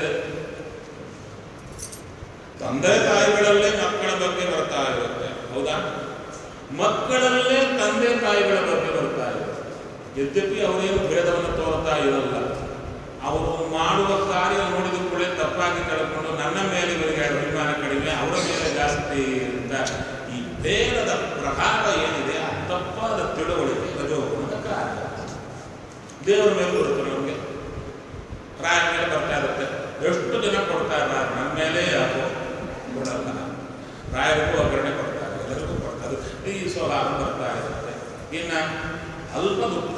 ತಂದೆ ತಾಯಿಗಳಲ್ಲೇ ಮಕ್ಕಳ ಬಗ್ಗೆ ಬರ್ತಾ ಇರುತ್ತೆ ಹೌದಾ ಮಕ್ಕಳಲ್ಲೇ ತಂದೆ ತಾಯಿಗಳ ಬಗ್ಗೆ ಬರ್ತಾ ಇರುತ್ತೆ ಯದ್ಯಪಿ ಅವರೇನು ಭೇದವನ್ನು ತೋರ್ತಾ ಇರಲ್ಲ ಅವರು ಮಾಡುವ ಕಾರ್ಯ ನೋಡಿದ ಕೂಡಲೇ ತಪ್ಪಾಗಿ ಕಳ್ಕೊಂಡು ನನ್ನ ಮೇಲೆ ಇವರಿಗೆ ಅಭಿಮಾನ ಕಡಿಮೆ ಅವರ ಮೇಲೆ ಜಾಸ್ತಿ ಅಂತ ಈ ಭೇದದ ಪ್ರಭಾವ ಏನಿದೆ ಆ ತಪ್ಪಾದ ತಿಳುವಳಿಕೆ ರಜೋಗುಣದ ಕಾರ್ಯ ದೇವರ ಮೇಲೆ ಬರುತ್ತೆ ನಮಗೆ ರಾಯರ ಮೇಲೆ ಬರ್ತಾ ಇರುತ್ತೆ ಎಷ್ಟು ದಿನ ಕೊಡ್ತಾ ಇದ್ದಾರೆ ನನ್ನ ಮೇಲೆ ಯಾಕೋ ಕೊಡಲ್ಲ ರಾಯರಿಗೂ ಒಗ್ಗರಣೆ ಕೊಡ್ತಾರೆ ಎಲ್ಲರಿಗೂ ಕೊಡ್ತಾರೆ ಈ ಸ್ವಭಾವ ಬರ್ತಾ ಇರುತ್ತೆ ಇನ್ನು ಅಲ್ಪ ದುಃಖ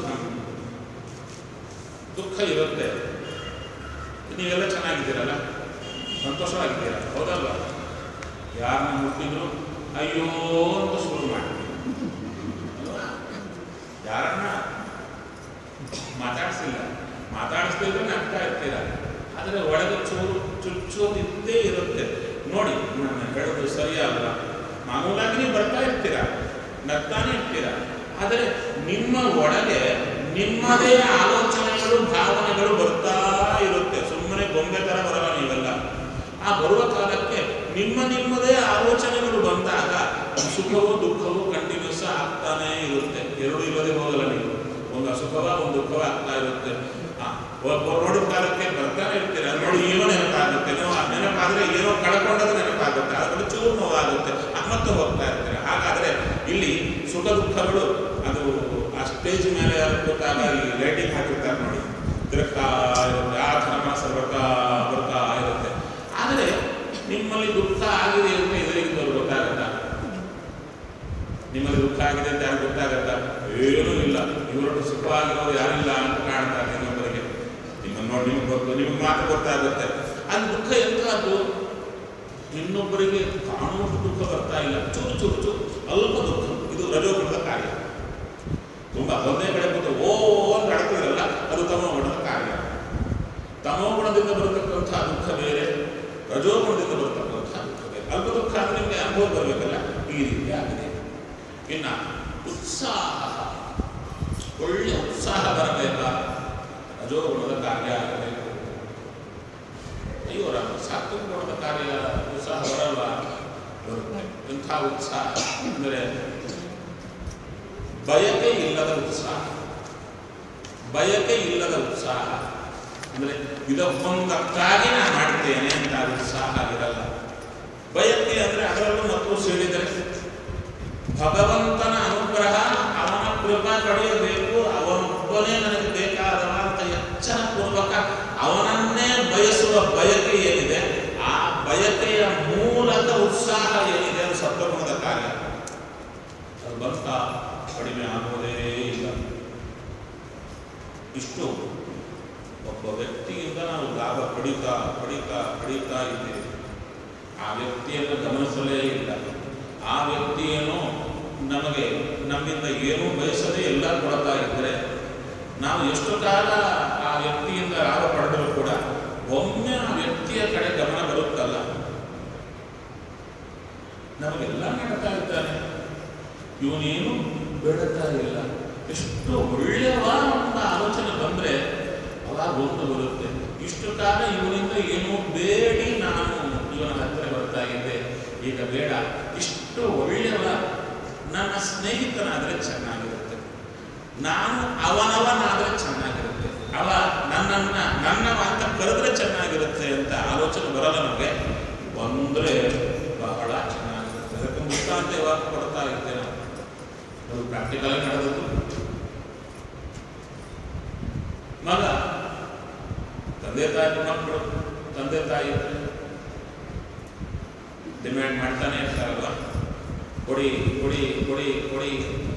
ದುಃಖ ಇರುತ್ತೆ ನೀವೆಲ್ಲ ಚೆನ್ನಾಗಿದ್ದೀರಲ್ಲ ಸಂತೋಷವಾಗಿದ್ದೀರ ಹೌದಲ್ವ ಯಾರನ್ನ ಮುಟ್ಟಿದ್ರು ಅಯ್ಯೋ ಅಂತ ಶುರು ಮಾಡ್ತೀವಿ ಅಲ್ವಾ? ಯಾರನ್ನ ಮಾತಾಡಿಸಿಲ್ಲ ಮಾತಾಡಿಸ್ತಿದ್ರೆ ನಗ್ತಾ ಇರ್ತೀರ ಆದರೆ ಒಳಗೆ ಚೂರು ಚುಚ್ಚೋದಿದ್ದೇ ಇರುತ್ತೆ ನೋಡಿ ನಾನು ಹೇಳೋದು ಸರಿ ಅಲ್ಲ ಮಾಮೂಲಾಗಿ ನೀವು ಬರ್ತಾ ಇರ್ತೀರ ನಗ್ತಾನೆ ಇರ್ತೀರ ಆದರೆ ನಿಮ್ಮ ಒಳಗೆ ನಿಮ್ಮದೇ ಆಲೋಚನೆಗಳು ಭಾವನೆಗಳು ಬರ್ತಾ ಇರುತ್ತೆ ಸುಮ್ಮನೆ ಗೊಂಬೆ ಥರ ಬರಲ್ಲ ನೀವೆಲ್ಲ ಆ ಬರುವ ಕಾಲಕ್ಕೆ ನಿಮ್ಮ ನಿಮ್ಮದೇ ಆಲೋಚನೆಗಳು ಬಂದಾಗ ಸುಖವೂ ದುಃಖವೂ ಕಂಟಿನ್ಯೂಸ್ ಆಗ್ತಾನೇ ಇರುತ್ತೆ ಎರಡು ಇಲ್ಲದೆ ಹೋಗಲ್ಲ ನೀವು ಒಂದು ಅಸುಖವ ಒಂದು ದುಃಖವ ಆಗ್ತಾ ಇರುತ್ತೆ ಆ, ಒಬ್ಬ ನೋಡಿದ ಕಾಲಕ್ಕೆ ಬರ್ತಾನೆ ಇರ್ತೀರ ನೋಡಿ ಏನೋ ನೆನಪಾಗುತ್ತೆ ನೀವು ಆ ನೆನಪಾದ್ರೆ ಏನೋ ಕಳ್ಕೊಂಡದ್ದು ನೆನಪಾಗುತ್ತೆ ಅದ್ರ ಚೂರು ನೋವಾಗುತ್ತೆ ಆ ಮತ್ತೆ ಹೋಗ್ತಾ ಇರ್ತೀರ ಹಾಗಾದ್ರೆ ಇಲ್ಲಿ ಸುಖ ದುಃಖಗಳು ಅದು ಆ ಸ್ಟೇಜ್ ಮೇಲೆ ಕೂತಾಗ ಈ ಲೈಟಿಂಗ್ ಹಾಕಿರ್ತಾರೆ ನೋಡಿ ತಿರುಗ್ತಾ ಇರುತ್ತೆ ಆ ಧರ್ಮಾಸ ಬರ್ತಾ ಬರ್ತಾ ಇರುತ್ತೆ ಆದರೆ ನಿಮ್ಮಲ್ಲಿ ದುಃಖ ಆಗಿದೆ ಅಂತ ಎದುರಿಗಿದ್ದವ್ರು ಗೊತ್ತಾಗತ್ತಾ ನಿಮ್ಮಲ್ಲಿ ದುಃಖ ಆಗಿದೆ ಅಂತ ಯಾರು ಗೊತ್ತಾಗತ್ತಾ ಏನೂ ಇಲ್ಲ ಇವರೊಟ್ಟು ಸುಖವಾಗಿರೋರು ಯಾರಿಲ್ಲ ಅಂತ ಕಾಣ್ತಾರೆ ಇನ್ನೊಬ್ಬರಿಗೆ ನಿಮ್ಮನ್ನು ನೋಡಿ ನಿಮ್ಗೆ ಗೊತ್ತು ನಿಮ್ಗೆ ಮಾತ್ರ ಗೊತ್ತಾಗುತ್ತೆ ಅದು ದುಃಖ ಎಂತಹದ್ದು ಇನ್ನೊಬ್ಬರಿಗೆ ಕಾಣುವಷ್ಟು ದುಃಖ ಬರ್ತಾ ಇಲ್ಲ ಚೂರು ಚೂರು ಚೂರು ಅಲ್ಪ ದುಃಖ ಇದು ರಜೋಗುಣದ ಕಾರ್ಯ ತುಂಬ ಒಂದೇ ಕಡೆ ತಮೋಗುಣದಿಂದ ಬರತಕ್ಕಂಥ ದುಃಖ ಬೇರೆ ರಜೋಗುಣದಿಂದ ಬರತಕ್ಕಂಥ ದುಃಖ ಬೇರೆ ಅಲ್ಪ ದುಃಖ ಅಂದ್ರೆ ನಿಮಗೆ ಅನುಭವ ಬರಬೇಕಲ್ಲ ಈ ರೀತಿ ಆಗಿದೆ ಇನ್ನ ಉತ್ಸಾಹ ಒಳ್ಳೆಯ ಉತ್ಸಾಹ ಬರಬೇಕಾ ರಜೋಗುಣದ ಕಾರ್ಯ ಆಗಬೇಕು ಅಯ್ಯೋ ರಾಮ ಸಾತ್ವಿಕ ಗುಣದ ಕಾರ್ಯ ಉತ್ಸಾಹ ಬರಲ್ವಾ ಬರುತ್ತೆ ಇಂಥ ಉತ್ಸಾಹ ಅಂದರೆ ಬಯಕೆ ಇಲ್ಲದ ಉತ್ಸಾಹ ಬಯಕೆ ಇಲ್ಲದ ಉತ್ಸಾಹ ಅಂದರೆ ಇದಕ್ಕೊಂದಕ್ಕಾಗಿ ನಾನು ಮಾಡ್ತೇನೆ ಅಂತ ಉತ್ಸಾಹ ಇರಲ್ಲ ಬಯಕೆ ಅಂದರೆ ಅದರಲ್ಲೂ ಮತ್ತು ಸೇರಿದರೆ ಭಗವಂತನ ಅನುಗ್ರಹ ಅವನ ಕೃಪಾ ಪಡೆಯಬೇಕು ಅವನೊಬ್ಬನೇ ನನಗೆ ಬೇಕಾದವ ಅಂತ ಎಚ್ಚರ ಪೂರ್ವಕ ಅವನನ್ನೇ ಬಯಸುವ ಬಯಕೆ ಏನಿದೆ ಆ ಬಯಕೆಯ ಮೂಲಕ ಉತ್ಸಾಹ ಏನಿದೆ ಅದು ಸತ್ವಗುಣದ ಕಾರ್ಯ ಅದು ಬಂತ ಕಡಿಮೆ ಆಗುವುದೇ ಇಲ್ಲ ಇಷ್ಟು ಒಬ್ಬ ವ್ಯಕ್ತಿಯಿಂದ ನಾವು ಲಾಭ ಪಡಿತಾ ಪಡಿತಾ ಪಡಿತಾ ಇದ್ದೇವೆ ಆ ವ್ಯಕ್ತಿಯನ್ನು ಗಮನಿಸಲೇ ಇಲ್ಲ ಆ ವ್ಯಕ್ತಿಯೇನೋ ನಮಗೆ ನಮ್ಮಿಂದ ಏನೂ ಬಯಸದೆ ಎಲ್ಲ ಕೊಡ್ತಾ ಇದ್ದರೆ ನಾವು ಎಷ್ಟು ಕಾಲ ಆ ವ್ಯಕ್ತಿಯಿಂದ ಲಾಭ ಪಡೆದರೂ ಕೂಡ ಒಮ್ಮೆ ಆ ವ್ಯಕ್ತಿಯ ಕಡೆ ಗಮನ ಬರುತ್ತಲ್ಲ ನಮಗೆಲ್ಲ ಮಾಡ್ತಾ ಇದ್ದಾನೆ ಇವನೇನು ಬೇಡುತ್ತಾ ಇಲ್ಲ ಎಷ್ಟು ಒಳ್ಳೆಯವ ಅಂತ ಆಲೋಚನೆ ಬಂದರೆ ಅವಾಗ ಒಂದು ಬರುತ್ತೆ ಇಷ್ಟು ಕಾಲ ಇವನಿಂದ ಏನೋ ಬೇಡಿ ನಾನು ಇವನ ಹತ್ತಿರ ಬರ್ತಾ ಇದ್ದೆ ಈಗ ಬೇಡ ಇಷ್ಟು ಒಳ್ಳೆಯವ ನನ್ನ ಸ್ನೇಹಿತನಾದರೆ ಚೆನ್ನಾಗಿರುತ್ತೆ ನಾನು ಅವನವನಾದರೆ ಚೆನ್ನಾಗಿರುತ್ತೆ ಅವ ನನ್ನನ್ನ ನನ್ನವ ಅಂತ ಕರೆದ್ರೆ ಚೆನ್ನಾಗಿರುತ್ತೆ ಅಂತ ಆಲೋಚನೆ ಬರಲ್ಲ ನಮಗೆ ಬಂದರೆ ಬಹಳ ಚೆನ್ನಾಗಿರುತ್ತೆ ಅದಕ್ಕೆ ಮುಖಾಂತ ಯಾವಾಗ ಕೊಡ್ತಾ ಇದ್ದೇನೆ ಅದು ಪ್ರಾಕ್ಟಿಕಲ್ ನಡೆದದ್ದು ಮಗ ತಂದೆ ತಾಯಿ ಮಕ್ಕಳು ತಂದೆ ತಾಯಿ ಡಿಮ್ಯಾಂಡ್ ಮಾಡ್ತಾನೆ ಇರ್ತಾರಲ್ವ ಕೊಡಿ ಕೊಡಿ ಕೊಡಿ ಕೊಡಿ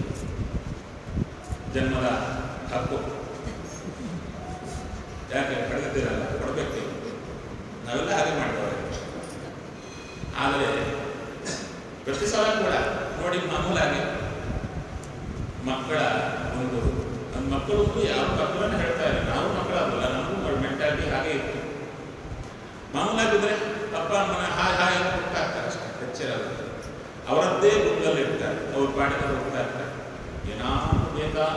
ಜನ್ಮದ ಹಕ್ಕು ಯಾಕೆ ಪಡೆದಿದ್ದೀರಲ್ಲ ಕೊಡಬೇಕು ನೀವು. ನಾವೆಲ್ಲ ಹಾಗೆ ಮಾಡ್ತೇವೆ ಆದರೆ ಪ್ರತಿ ಸಲ ಕೂಡ ನೋಡಿ ಮಾಮೂಲಾಗಿ ಮಕ್ಕಳ ಒಂದು ನನ್ನ ಮಕ್ಕಳು ಯಾವ ಮಕ್ಕಳನ್ನ ಹೇಳ್ತಾ ಇಲ್ಲ ನಾವು ಮಕ್ಕಳಲ್ಲ ನಮಗೂ ಮೆಂಟಾಲಿಟಿ ಹಾಗೆ ಇತ್ತು ಮಾಮೂಲಾಗಿದ್ರೆ ಅಪ್ಪ ಅಮ್ಮನ ಹಾಯ್ ಹಾಯ್ ಅಂತ ಹೋಗ್ತಾ ಇರ್ತಾರೆ ಅಷ್ಟೇ ಹೆಚ್ಚಿರಲ್ಲ ಅವರದ್ದೇ ಗುಂಗಲ್ಲಿ ಇರ್ತಾರೆ ಅವ್ರ ಪಾಡಿಗೆ ಹೋಗ್ತಾ ಇರ್ತಾರೆ ಏನಾದ್ರು ಬೇಕಾ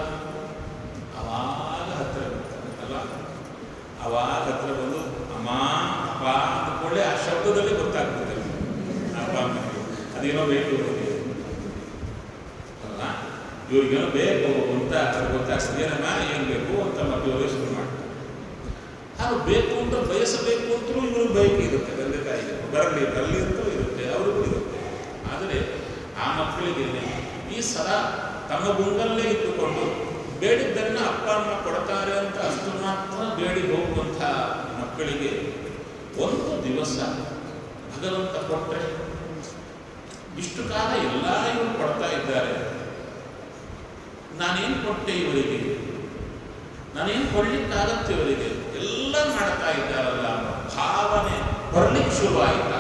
ಅವಾಗ ಹತ್ತಿರ ಬರ್ತಾರೆ ಅಲ್ಲ ಅವಾಗ ಹತ್ತಿರ ಬಂದು ಅಮ್ಮ ಅಪ್ಪ ಅಂದ್ಕೊಳ್ಳೆ ಆ ಶಬ್ದದಲ್ಲಿ ಗೊತ್ತಾಗ್ತದೆ ಅಪ್ಪ ಅಮ್ಮನಿಗೆ ಅದೇನೋ ಬೇಕು ಇವರಿಗೆ ಅಲ್ಲ ಇವ್ರಿಗೇನೋ ಬೇಕು ಅಂತ ಗೊತ್ತಾಗ್ತದೆ ಏನಮ್ಮ ಏನು ಬೇಕು ಅಂತ ಮಕ್ಕಳು ಶುರು ಮಾಡ್ತಾರೆ ಅದು ಬೇಕು ಅಂತ ಬಯಸಬೇಕು ಅಂತಲೂ ಇವರು ಬಯಕೆ ಇರುತ್ತೆ ತಂದೆ ತಾಯಿಗೆ ಬರಲಿ ಬರಲಿ ಅಂತಲೂ ಇರುತ್ತೆ ಅವ್ರಿಗೂ ಇರುತ್ತೆ ಆದರೆ ಆ ಮಕ್ಕಳಿಗೆ ಈ ಸದಾ ತಮ್ಮ ಗುಂಗಲ್ಲೇ ಇಟ್ಟುಕೊಂಡು ಬೇಡಿದ್ದನ್ನ ಅಪ್ಪ ಅಮ್ಮ ಕೊಡ್ತಾರೆ ಅಂತ ಅಷ್ಟು ಮಾತ್ರ ಬೇಡಿ ಹೋಗುವಂಥ ಮಕ್ಕಳಿಗೆ ಒಂದು ದಿವಸ ಭಗವಂತ ಕೊಟ್ಟರೆ ಇಷ್ಟು ಕಾಲ ಎಲ್ಲ ಇವರು ಕೊಡ್ತಾ ಇದ್ದಾರೆ ನಾನೇನು ಕೊಟ್ಟೆ ಇವರಿಗೆ ನಾನೇನು ಕೊಡ್ಲಿಕ್ಕಾಗತ್ತೆ ಇವರಿಗೆ ಎಲ್ಲ ಮಾಡ್ತಾ ಇದ್ದಾರಲ್ಲ ಅನ್ನೋ ಭಾವನೆ ಬರ್ಲಿಕ್ಕೆ ಶುರುವಾಯಿತ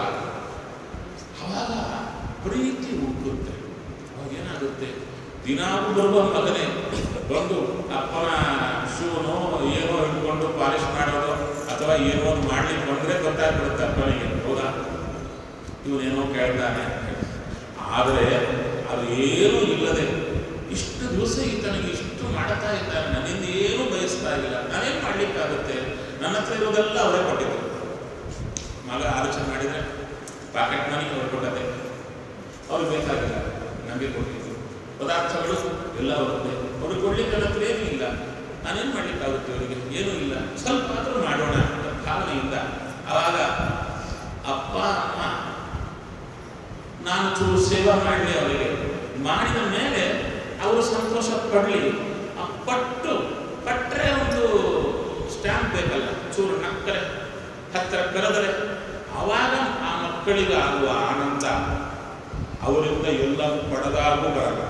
ಅವಾಗ ಪ್ರೀತಿ ಉಕ್ಕುತ್ತೆ ಅವಾಗ ಏನಾಗುತ್ತೆ ದಿನಾಗೂ ಬರುವ ಮಗನೇ ಬಂದು ಅಪ್ಪನ ಶೂನೋ ಏನೋ ಹಿಡ್ಕೊಂಡು ಪಾಲಿಶ್ ಮಾಡೋದು ಅಥವಾ ಏನೋ ಒಂದು ಮಾಡ್ಲಿಕ್ಕೆ ಬಂದ್ರೆ ಗೊತ್ತಾಗ್ಬಿಡುತ್ತೆ ಅಪ್ಪನಿಗೆ ಹೌದಾ ಇವನೇನೋ ಕೇಳ್ತಾನೆ ಆದರೆ ಅದು ಏನೂ ಇಲ್ಲದೆ ಇಷ್ಟು ದಿವಸ ಈತನಿಗೆ ಇಷ್ಟು ಮಾಡ್ತಾ ಇದ್ದಾರೆ ನನ್ನಿಂದ ಏನೂ ಬಯಸ್ತಾ ಇಲ್ಲ ನಾನೇನು ಮಾಡ್ಲಿಕ್ಕಾಗುತ್ತೆ ನನ್ನ ಹತ್ರ ಇರೋದೆಲ್ಲ ಅವರೇ ಕೊಟ್ಟಿದ್ರು ಮಗ ಆಲೋಚನೆ ಮಾಡಿದರೆ ಪಾಕೆಟ್ ಮನಿ ಅವ್ರು ಕೊಟ್ಟದೆ ಅವ್ರಿಗೆ ಬೇಕಾಗಿಲ್ಲ ನಮಗೆ ಕೊಟ್ಟಿದ್ದು ಪದಾರ್ಥಗಳು ಎಲ್ಲ ಬರುತ್ತೆ ಅವ್ರಿಗೆ ಕೊಡ್ಲಿಕ್ಕೆ ನನ್ನ ಹತ್ರ ಏನೂ ಇಲ್ಲ ನಾನೇನು ಮಾಡ್ಲಿಕ್ಕಾಗುತ್ತೆ ಅವರಿಗೆ ಏನೂ ಇಲ್ಲ ಸ್ವಲ್ಪ ಆದರೂ ಮಾಡೋಣ ಅಂತ ಭಾವನೆಯಿಂದ ಆವಾಗ ಅಪ್ಪ ಅಮ್ಮ ನಾನು ಚೂರು ಸೇವಾ ಮಾಡಲಿ ಅವರಿಗೆ ಮಾಡಿದ ಮೇಲೆ ಅವರು ಸಂತೋಷ ಪಡಲಿ ಆ ಪಟ್ಟು ಪಟ್ಟರೆ ಒಂದು ಸ್ಟ್ಯಾಂಪ್ ಬೇಕಲ್ಲ ಚೂರು ನಕ್ಕರೆ ಹತ್ತಿರ ಕರೆದರೆ ಆವಾಗ ಆ ಮಕ್ಕಳಿಗೆ ಆಗುವ ಆನಂದ ಅವರಿಂದ ಎಲ್ಲ ಪಡೆದಾಗೂ ಬರಲ್ಲ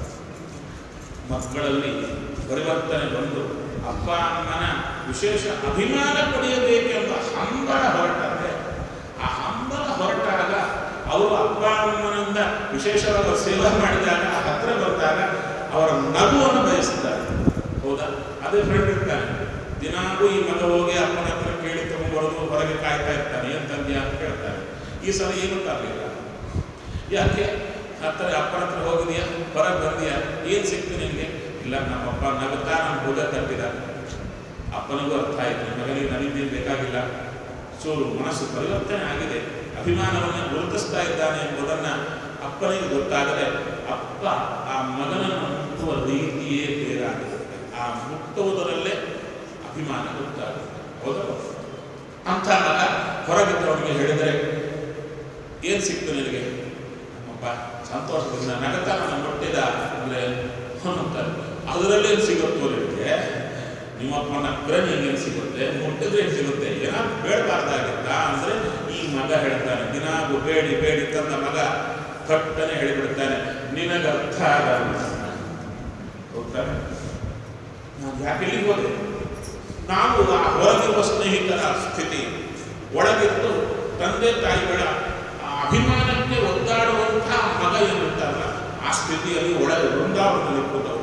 ಮಕ್ಕಳಲ್ಲಿ ಪರಿವರ್ತನೆ ಬಂದು ಅಪ್ಪ ಅಮ್ಮನ ವಿಶೇಷ ಅಭಿಮಾನ ಪಡೆಯಬೇಕೆಂಬ ಹಂಬಲ ಹೊರಟರೆ ಆ ಹಂಬಲ ಹೊರಟಾಗ ಅವರು ಅಪ್ಪ ಅಮ್ಮನಿಂದ ವಿಶೇಷವಾದ ಸೇವೆ ಮಾಡಿದಾಗ ಹತ್ರ ಬಂದಾಗ ಅವರ ನಗುವನ್ನು ಬಯಸ್ತಾರೆ ಹೌದಾ ಅದೇ ಫ್ರೆಂಡ್ ಇರ್ತಾನೆ ದಿನಾಗೂ ಈ ಮಗ ಹೋಗಿ ಅಪ್ಪನ ಹತ್ರ ಕೇಳಿ ತಗೊಂಡ್ಬರೋ ಹೊರಗೆ ಕಾಯ್ತಾ ಇರ್ತಾನೆ ಏನು ತಂದ್ಯಾ ಅಂತ ಕೇಳ್ತಾನೆ ಈ ಸಲ ಏನು ತರಲಿಲ್ಲ ಯಾಕೆ ಹತ್ತಿರ ಅಪ್ಪನ ಹತ್ರ ಹೋಗಿದೆಯಾ ಹೊರಗೆ ಬಂದಿಯಾ ಏನು ಸಿಕ್ತು ನಿನಗೆ ಇಲ್ಲ ನಮ್ಮಪ್ಪ ನಗುತ್ತಾ ನಮ್ಮ ಭುಜ ತಟ್ಟಿದ ಅಪ್ಪನಿಗೂ ಅರ್ಥ ಆಯಿತು ಮಗನಿಗೆ ನನಗೇನು ಬೇಕಾಗಿಲ್ಲ ಚೂರು ಮನಸ್ಸು ಪರಿವರ್ತನೆ ಆಗಿದೆ ಅಭಿಮಾನವನ್ನು ಗುರುತಿಸ್ತಾ ಇದ್ದಾನೆ ಎಂಬುದನ್ನು ಅಪ್ಪನಿಗೆ ಗೊತ್ತಾದರೆ ಅಪ್ಪ ಆ ಮಗನನ್ನು ಮುಟ್ಟುವ ರೀತಿಯೇ ಬೇರಾಗಿರುತ್ತೆ ಆ ಮುಟ್ಟುವುದರಲ್ಲೇ ಅಭಿಮಾನ ಗೊತ್ತಾಗುತ್ತೆ ಹೌದಲ್ಲ ಅಂಥ ಮಗ ಹೊರಗಿದ್ದವನಿಗೆ ಹೇಳಿದರೆ ಏನು ಸಿಕ್ತು ನಿನಗೆ ಅಪ್ಪ ಸಂತೋಷದಿಂದ ನಗತ ನನ್ನ ಮುಟ್ಟಿದ ಅಂದರೆ ಅನ್ನುತ್ತಾರೆ ಅದರಲ್ಲೇನು ಸಿಗುತ್ತೋ ನಿನಗೆ ನಿಮ್ಮಪ್ಪನ ನಕ್ಕರೆ ನಿಂಗೇನು ಸಿಗುತ್ತೆ ಮುಟ್ಟಿದ್ರೆ ಏನು ಸಿಗುತ್ತೆ ಏನಾದ್ರು ಬೇಡಬಾರ್ದಾಗಿತ್ತ ಅಂದರೆ ಈ ಮಗ ಹೇಳ್ತಾನೆ ದಿನಾಗೂ ಬೇಡಿ ಬೇಡಿ ತಂದ ಮಗ ಕಟ್ಟನೆ ಹೇಳಿಬಿಡ್ತಾನೆ ನಿನಗೆ ಅರ್ಥ ಆಗಲ್ಲ ಹೋಗ್ತಾನೆ ನಾನು ಯಾಕೆ ಇಲ್ಲಿಗೆ ಹೋದೆ ನಾವು ಆ ಹೊರಗಿರುವ ಸ್ನೇಹಿತರ ಸ್ಥಿತಿ ಒಳಗಿದ್ದು ತಂದೆ ತಾಯಿಗಳ ಆ ಅಭಿಮಾನಕ್ಕೆ ಒದ್ದಾಡುವಂತಹ ಮಗ ಏನಿರ್ತಾರಲ್ಲ ಆ ಸ್ಥಿತಿಯಲ್ಲಿ ಒಳಗೆ ವೃಂದಾವನದಲ್ಲಿ ಕೂತವರು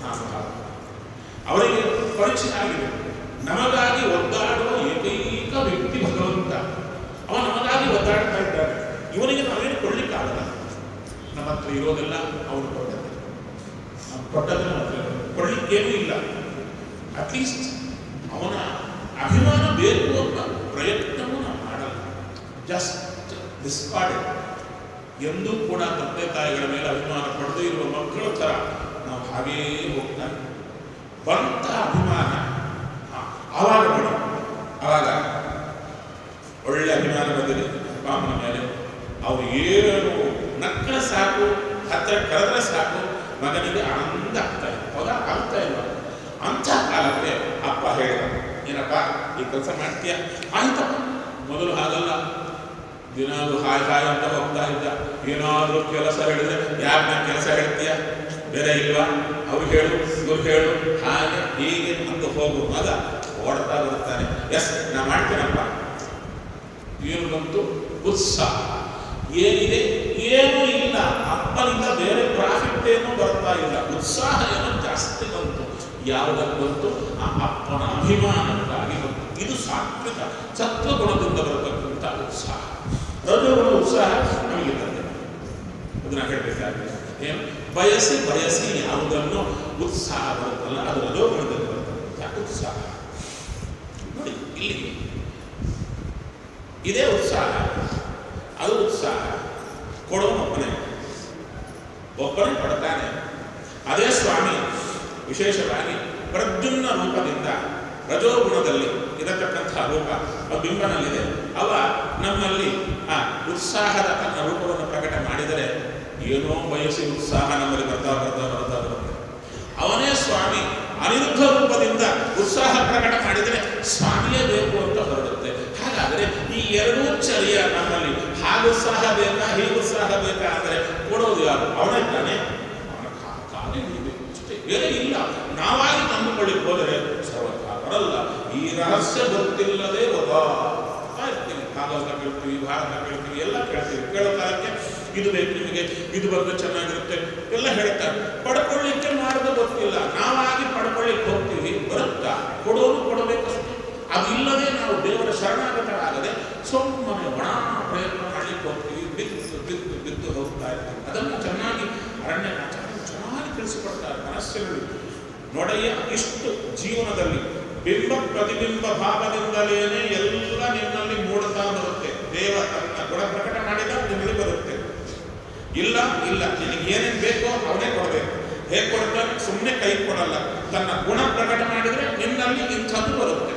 ಅವರಿಗೆ ಪರಿಚಯ ಆಗಿದೆ ನಮಗಾಗಿ ಒದ್ದಾಡುವ ಏಕೈಕ ವ್ಯಕ್ತಿ ಭಗವಂತ ಅವ ನಮಗಾಗಿ ಒದ್ದಾಡ್ತಾ ಇದ್ದಾನೆ ಇವನಿಗೆ ನಾವೇನು ಕೊಡ್ಲಿಕ್ಕಾಗಲ್ಲ ನಮ್ಮ ಹತ್ರ ಇರೋದೆಲ್ಲ ಅವನು ಕೊಟ್ಟದ್ದು ನಾವು ಕೊಟ್ಟದನ್ನು ನಮ್ಮ ಹತ್ರ ಇರೋದು. ಕೊಡ್ಲಿಕ್ಕೇನೂ ಇಲ್ಲ ಅಟ್ಲೀಸ್ಟ್ ಅವನ ಅಭಿಮಾನ ಬೇಕು ಅಂತ ಪ್ರಯತ್ನವೂ ನಾವು ಮಾಡಲ್ಲ ಜಸ್ಟ್ ಡಿಸ್ಕಾರ್ಡೆಡ್ ಎಂದೂ ಕೂಡ ತಂದೆ ತಾಯಿಗಳ ಮೇಲೆ ಅಭಿಮಾನ ಪಡೆದೇ ಇರುವ ಮಕ್ಕಳ ಥರ ನಾವು ಹಾಗೇ ಹೋಗ್ತಾ ಬಂತ ಅಭಿಮಾನ ಆ, ಆವಾಗ ನೋಡಿ ಆವಾಗ ಒಳ್ಳೆ ಅಭಿಮಾನ ಬಂದಿದೆ ಅಪ್ಪ ಅಮ್ಮನ ಮೇಲೆ ಅವ್ರು ಏನು ನಕ್ಕರೆ ಸಾಕು ಹತ್ರ ಕರೆದ್ರೆ ಸಾಕು ಮಗನಿಗೆ ಆನಂದ ಆಗ್ತಾ ಇದೆ ಹೌದಾ ಆಗ್ತಾ ಇಲ್ಲ ಅಂಥ ಕಾಲಕ್ಕೆ ಅಪ್ಪ ಹೇಳಿದ ಏನಪ್ಪ ಈ ಕೆಲಸ ಮಾಡ್ತೀಯ ಆಯ್ತಪ್ಪ ಮೊದಲು ಹಾಗಲ್ಲ ದಿನಾಲು ಹಾಯ್ ಹಾಯ್ ಅಂತ ಹೋಗ್ತಾ ಇದ್ದ ಏನಾದರೂ ಕೆಲಸ ಹೇಳಿದ್ರೆ ಯಾಕೆ ಕೆಲಸ ಹೇಳ್ತೀಯ ಬೇರೆ ಇಲ್ವಾ ಅವ್ರು ಹೇಳು ಇವ್ರು ಹೇಳು ಹಾಗೆ ಹೀಗೆ ಅಂತ ಹೋಗು ಮಗ ಓಡ್ತಾ ಬರ್ತಾನೆ ಎಸ್ ನಾ ಮಾಡ್ತೇನಪ್ಪ ಏನು ಬಂತು ಉತ್ಸಾಹ ಏನಿದೆ ಏನೂ ಇಲ್ಲ ಅಪ್ಪನಿಂದ ಬೇರೆ ಪ್ರಾಫಿಟ್ ಏನೂ ಬರ್ತಾ ಇಲ್ಲ ಉತ್ಸಾಹ ಏನೋ ಜಾಸ್ತಿ ಬಂತು ಯಾವುದಕ್ಕೆ ಬಂತು ಆ ಅಪ್ಪನ ಅಭಿಮಾನಕ್ಕಾಗಿ ಬಂತು ಇದು ಸಾತ್ವಿಕ ಸತ್ವಗುಣದಿಂದ ಬರತಕ್ಕಂಥ ಉತ್ಸಾಹ ರಜೋಗುಣ ಉತ್ಸಾಹ ನಮಗೆ ತಂದೆ ಅದನ್ನ ಹೇಳಬೇಕಾಗಿದೆ ಏನು ಬಯಸಿ ಬಯಸಿ ಯಾವುದನ್ನು ಉತ್ಸಾಹ ಬರುತ್ತಲ್ಲ ಅದು ರಜೋಗುಣದಲ್ಲಿ ಬರ್ತಕ್ಕಂಥ ಉತ್ಸಾಹ ನೋಡಿ ಇಲ್ಲಿಗೆ ಇದೇ ಉತ್ಸಾಹ ಅದು ಉತ್ಸಾಹ ಕೊಡೋನೊಬ್ಬನೇ ಒಬ್ಬನೇ ಕೊಡ್ತಾನೆ ಅದೇ ಸ್ವಾಮಿ ವಿಶೇಷವಾಗಿ ಪ್ರದ್ಯುಮ್ನ ರೂಪದಿಂದ ರಜೋಗುಣದಲ್ಲಿ ಇರತಕ್ಕಂಥ ರೂಪ ಆ ಬಿಂಬನಲ್ಲಿದೆ ಅವ ನಮ್ಮಲ್ಲಿ ಆ ಉತ್ಸಾಹದ ತನ್ನ ರೂಪವನ್ನು ಪ್ರಕಟ ಮಾಡಿದರೆ ಏನೋ ಬಯಸಿ ಉತ್ಸಾಹ ನಮ್ಮಲ್ಲಿ ಬರ್ತಾ ಬರ್ತಾ ಬರ್ತಾ ಬರುತ್ತೆ ಅವನೇ ಸ್ವಾಮಿ ಅನಿರುದ್ಧ ರೂಪದಿಂದ ಉತ್ಸಾಹ ಪ್ರಕಟ ಮಾಡಿದರೆ ಸ್ವಾಮಿಯೇ ಬೇಕು ಅಂತ ಹೊರಡುತ್ತೆ ಹಾಗಾದರೆ ಈ ಎರಡೂ ಚರ್ಯ ನಮ್ಮಲ್ಲಿ ಹಾಗೆ ಉತ್ಸಾಹ ಬೇಕಾ ಹೀಗೆ ಉತ್ಸಾಹ ಬೇಕಾ ಅಂದರೆ ಕೊಡೋದು ಯಾರು ಅವನೇ ತಾನೆ ಅವನ ಕಾ- ಕಾಲೇ ಹಿಡಿಬೇಕು ಅಷ್ಟೇ ಬೇರೆ ಇಲ್ಲ ನಾವಾಗಿ ತಂದುಕೊಳ್ಳಿಕ್ಕೆ ಹೋದರೆ ಸರ್ವಥಾ ಬರಲ್ಲ ಈ ರಹಸ್ಯ ಗೊತ್ತಿಲ್ಲದೆ ಒಬ್ಬ ಇರ್ತೀವಿ ಭಾಗವತ ಕೇಳ್ತೀವಿ ಭಾರತ ಕೇಳ್ತೀವಿ ಎಲ್ಲ ಕೇಳ್ತೀವಿ ಕೇಳೋ ಕಾಲಕ್ಕೆ ಇದು ಬೇಕು ನಿಮಗೆ ಇದು ಬಂದ್ರೆ ಚೆನ್ನಾಗಿರುತ್ತೆ ಎಲ್ಲ ಹೇಳ್ತಾರೆ ಪಡ್ಕೊಳ್ಳಿಕ್ಕೆ ಮಾರ್ಗ ಗೊತ್ತಿಲ್ಲ ನಾವಾಗಿ ಪಡ್ಕೊಳ್ಳಿಕ್ಕೆ ಹೋಗ್ತೀವಿ ಬರುತ್ತಾ ಕೊಡೋರು ಕೊಡಬೇಕಷ್ಟೇ ಅದಿಲ್ಲದೆ ನಾವು ದೇವರ ಶರಣಾಗತರಾಗದೆ ಸುಮ್ಮನೆ ಒಣ ಪ್ರಯತ್ನ ಮಾಡಲಿಕ್ಕೆ ಹೋಗ್ತೀವಿ ಬಿದ್ದು ಬಿದ್ದು ಬಿದ್ದು ಹೋಗ್ತಾ ಇರ್ತೀವಿ ಅದನ್ನು ಚೆನ್ನಾಗಿ ಅರಣ್ಯ ಚೆನ್ನಾಗಿ ಚೆನ್ನಾಗಿ ತಿಳಿಸಿಕೊಡ್ತಾರೆ ಮನಸ್ಸಿನಲ್ಲಿ ನೋಡಯ್ಯ ಇಷ್ಟು ಜೀವನದಲ್ಲಿ ಬಿಂಬ ಪ್ರತಿಬಿಂಬ ಭಾವದಿಂದಲೇನೆ ಎಲ್ಲ ನಿನ್ನಲ್ಲಿ ಮೂಡುತ್ತಾ ಬರುತ್ತೆ ದೇವ ತನ್ನ ಗುಣ ಪ್ರಕಟ ಮಾಡಿದ ನಿನ್ನಲ್ಲಿ ಬರುತ್ತೆ ಇಲ್ಲ ಇಲ್ಲ ನಿನಗೆ ಏನೇನು ಬೇಕೋ ಅವನೇ ಕೊಡಬೇಕು ಹೇಗೆ ಕೊಡ್ತಾನೆ ಸುಮ್ಮನೆ ಕೈ ಕೊಡಲ್ಲ ತನ್ನ ಗುಣ ಪ್ರಕಟ ಮಾಡಿದ್ರೆ ನಿನ್ನಲ್ಲಿ ಇಂಥದ್ದು ಬರುತ್ತೆ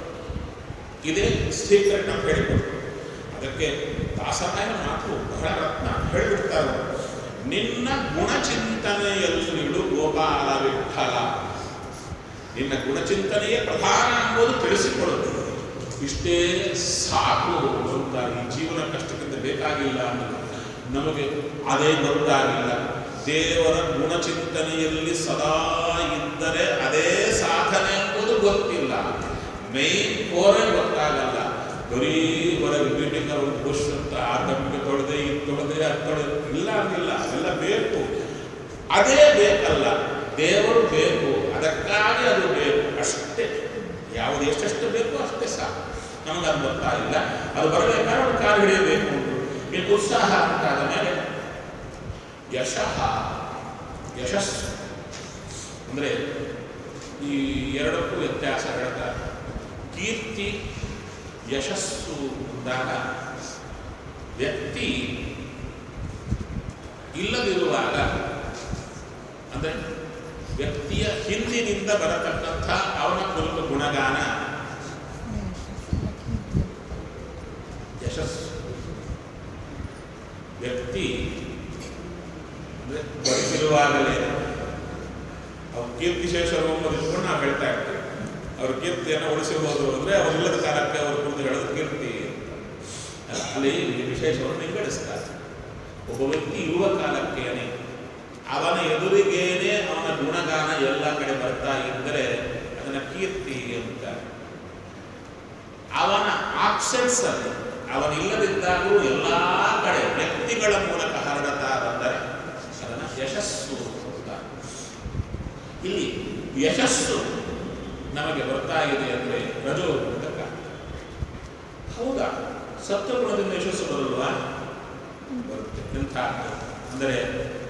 ಇದೇ ಸೀಕ್ರೆಟ್ ಅಂತ ಹೇಳಿಕೊಡ್ತು ಅದಕ್ಕೆ ದಾಸರಾಯನ ಮಾತು ಬಹಳ ರತ್ನ ಹೇಳಿಬಿಡ್ತಾರೆ ನಿನ್ನ ಗುಣಚಿಂತನೆಯಲ್ಲಿಡು ಗೋಪಾಲ ವಿಠಲ ನಿನ್ನ ಗುಣಚಿಂತನೆಯೇ ಪ್ರಧಾನ ಎಂಬುದು ತಿಳಿಸಿಕೊಡುತ್ತೆ ಇಷ್ಟೇ ಸಾಕು ಅಂತ ಈ ಜೀವನ ಕಷ್ಟಕ್ಕಿಂತ ಬೇಕಾಗಿಲ್ಲ ಅನ್ನೋದು ನಮಗೆ ಅದೇ ಗೊತ್ತಾಗಿಲ್ಲ ದೇವರ ಗುಣಚಿಂತನೆಯಲ್ಲಿ ಸದಾ ಇದ್ದರೆ ಅದೇ ಸಾಧನೆ ಎಂಬುದು ಗೊತ್ತಿಲ್ಲ ಮೈನ್ ಕೋರೆ ಗೊತ್ತಾಗಲ್ಲ ಬರೀ ಹೊರಗೆ ಮೀಟಿಂಗ್ ಒಂದು ಖುಷ್ ಅಂತ ಆ ತಮ್ಮಿಗೆ ತೊಳೆದೆ ಇದು ತೊಳೆದೆ ಅದು ತೊಳೆದೆ ಇಲ್ಲ ಅಂದಿಲ್ಲ ಅದೆಲ್ಲ ಬೇಕು ಅದೇ ಬೇಕಲ್ಲ ದೇವರು ಬೇಕು ಅದಕ್ಕಾಗಿ ಅದು ಬೇಕು ಅಷ್ಟೇ ಯಾವುದು ಎಷ್ಟೆಷ್ಟು ಬೇಕೋ ಅಷ್ಟೇ ಸಾಕು ನಮಗೆ ಅದು ಬರ್ತಾ ಇಲ್ಲ ಅದು ಬರಬೇಕಾದ್ರೆ ಒಂದು ಕಾಲು ಹಿಡಿಯಬೇಕು ಇನ್ನು ಉತ್ಸಾಹ ಅಂತಾದ ಮೇಲೆ ಯಶಃ ಯಶಸ್ಸು ಅಂದರೆ ಈ ಎರಡಕ್ಕೂ ವ್ಯತ್ಯಾಸ ಹೇಳ್ತಾರೆ ಕೀರ್ತಿ ಯಶಸ್ಸು ಅಂದಾಗ ವ್ಯಕ್ತಿ ಇಲ್ಲದಿರುವಾಗ ಅಂದರೆ ವ್ಯಕ್ತಿಯ ಹಿಂದಿನಿಂದ ಬರತಕ್ಕಂಥ ಅವನ ಕುರಿತು ಗುಣಗಾನ ಯಶಸ್ಸು ವ್ಯಕ್ತಿ ಅಂದರೆ ಬದುಕಿರುವಾಗಲೇ ಅವ್ರ ಕೀರ್ತಿಶೇಷರು ಎಂಬುದು ಇಟ್ಕೊಂಡು ನಾವು ಹೇಳ್ತಾ ಇರ್ತೀವಿ ಅವ್ರ ಕೀರ್ತಿಯನ್ನು ಉಳಿಸಿರ್ಬೋದು ಅಂದರೆ ಅವರಿಲ್ಲದ ಕಾಲಕ್ಕೆ ಅವ್ರ ಕುರಿತು ಹೇಳೋದು ಕೀರ್ತಿ ಅಲ್ಲಿ ವಿಶೇಷವನ್ನು ವಿಂಗಡಿಸ್ತಾರೆ ಒಬ್ಬ ವ್ಯಕ್ತಿ ಇರುವ ಕಾಲಕ್ಕೇನೆ ಅವನ ಎದುರಿಗೇನೆ ಅವನ ಗುಣಗಾನ ಎಲ್ಲ ಕಡೆ ಬರ್ತಾ ಇದ್ದರೆ ಅದನ್ನ ಕೀರ್ತಿ ಅಂತ ಅವನ ಆಬ್ಸೆನ್ಸ್ ಅಲ್ಲಿ ಅವನಿಲ್ಲದಿದ್ದಾಗೂ ಎಲ್ಲ ಕಡೆ ವ್ಯಕ್ತಿಗಳ ಮೂಲಕ ಹರಡತಾ ಬಂದರೆ ಅದನ್ನ ಯಶಸ್ಸು ಅಂತ ಇಲ್ಲಿ ಯಶಸ್ಸು ನಮಗೆ ಬರ್ತಾ ಇದೆ ಅಂದರೆ ರಜೋ ಘಟಕ ಹೌದಾ ಸತ್ವಗುಣದಿಂದ ಯಶಸ್ಸು ಬರಲ್ವಾ ಬರುತ್ತೆ ಎಂಥ ಅಂದರೆ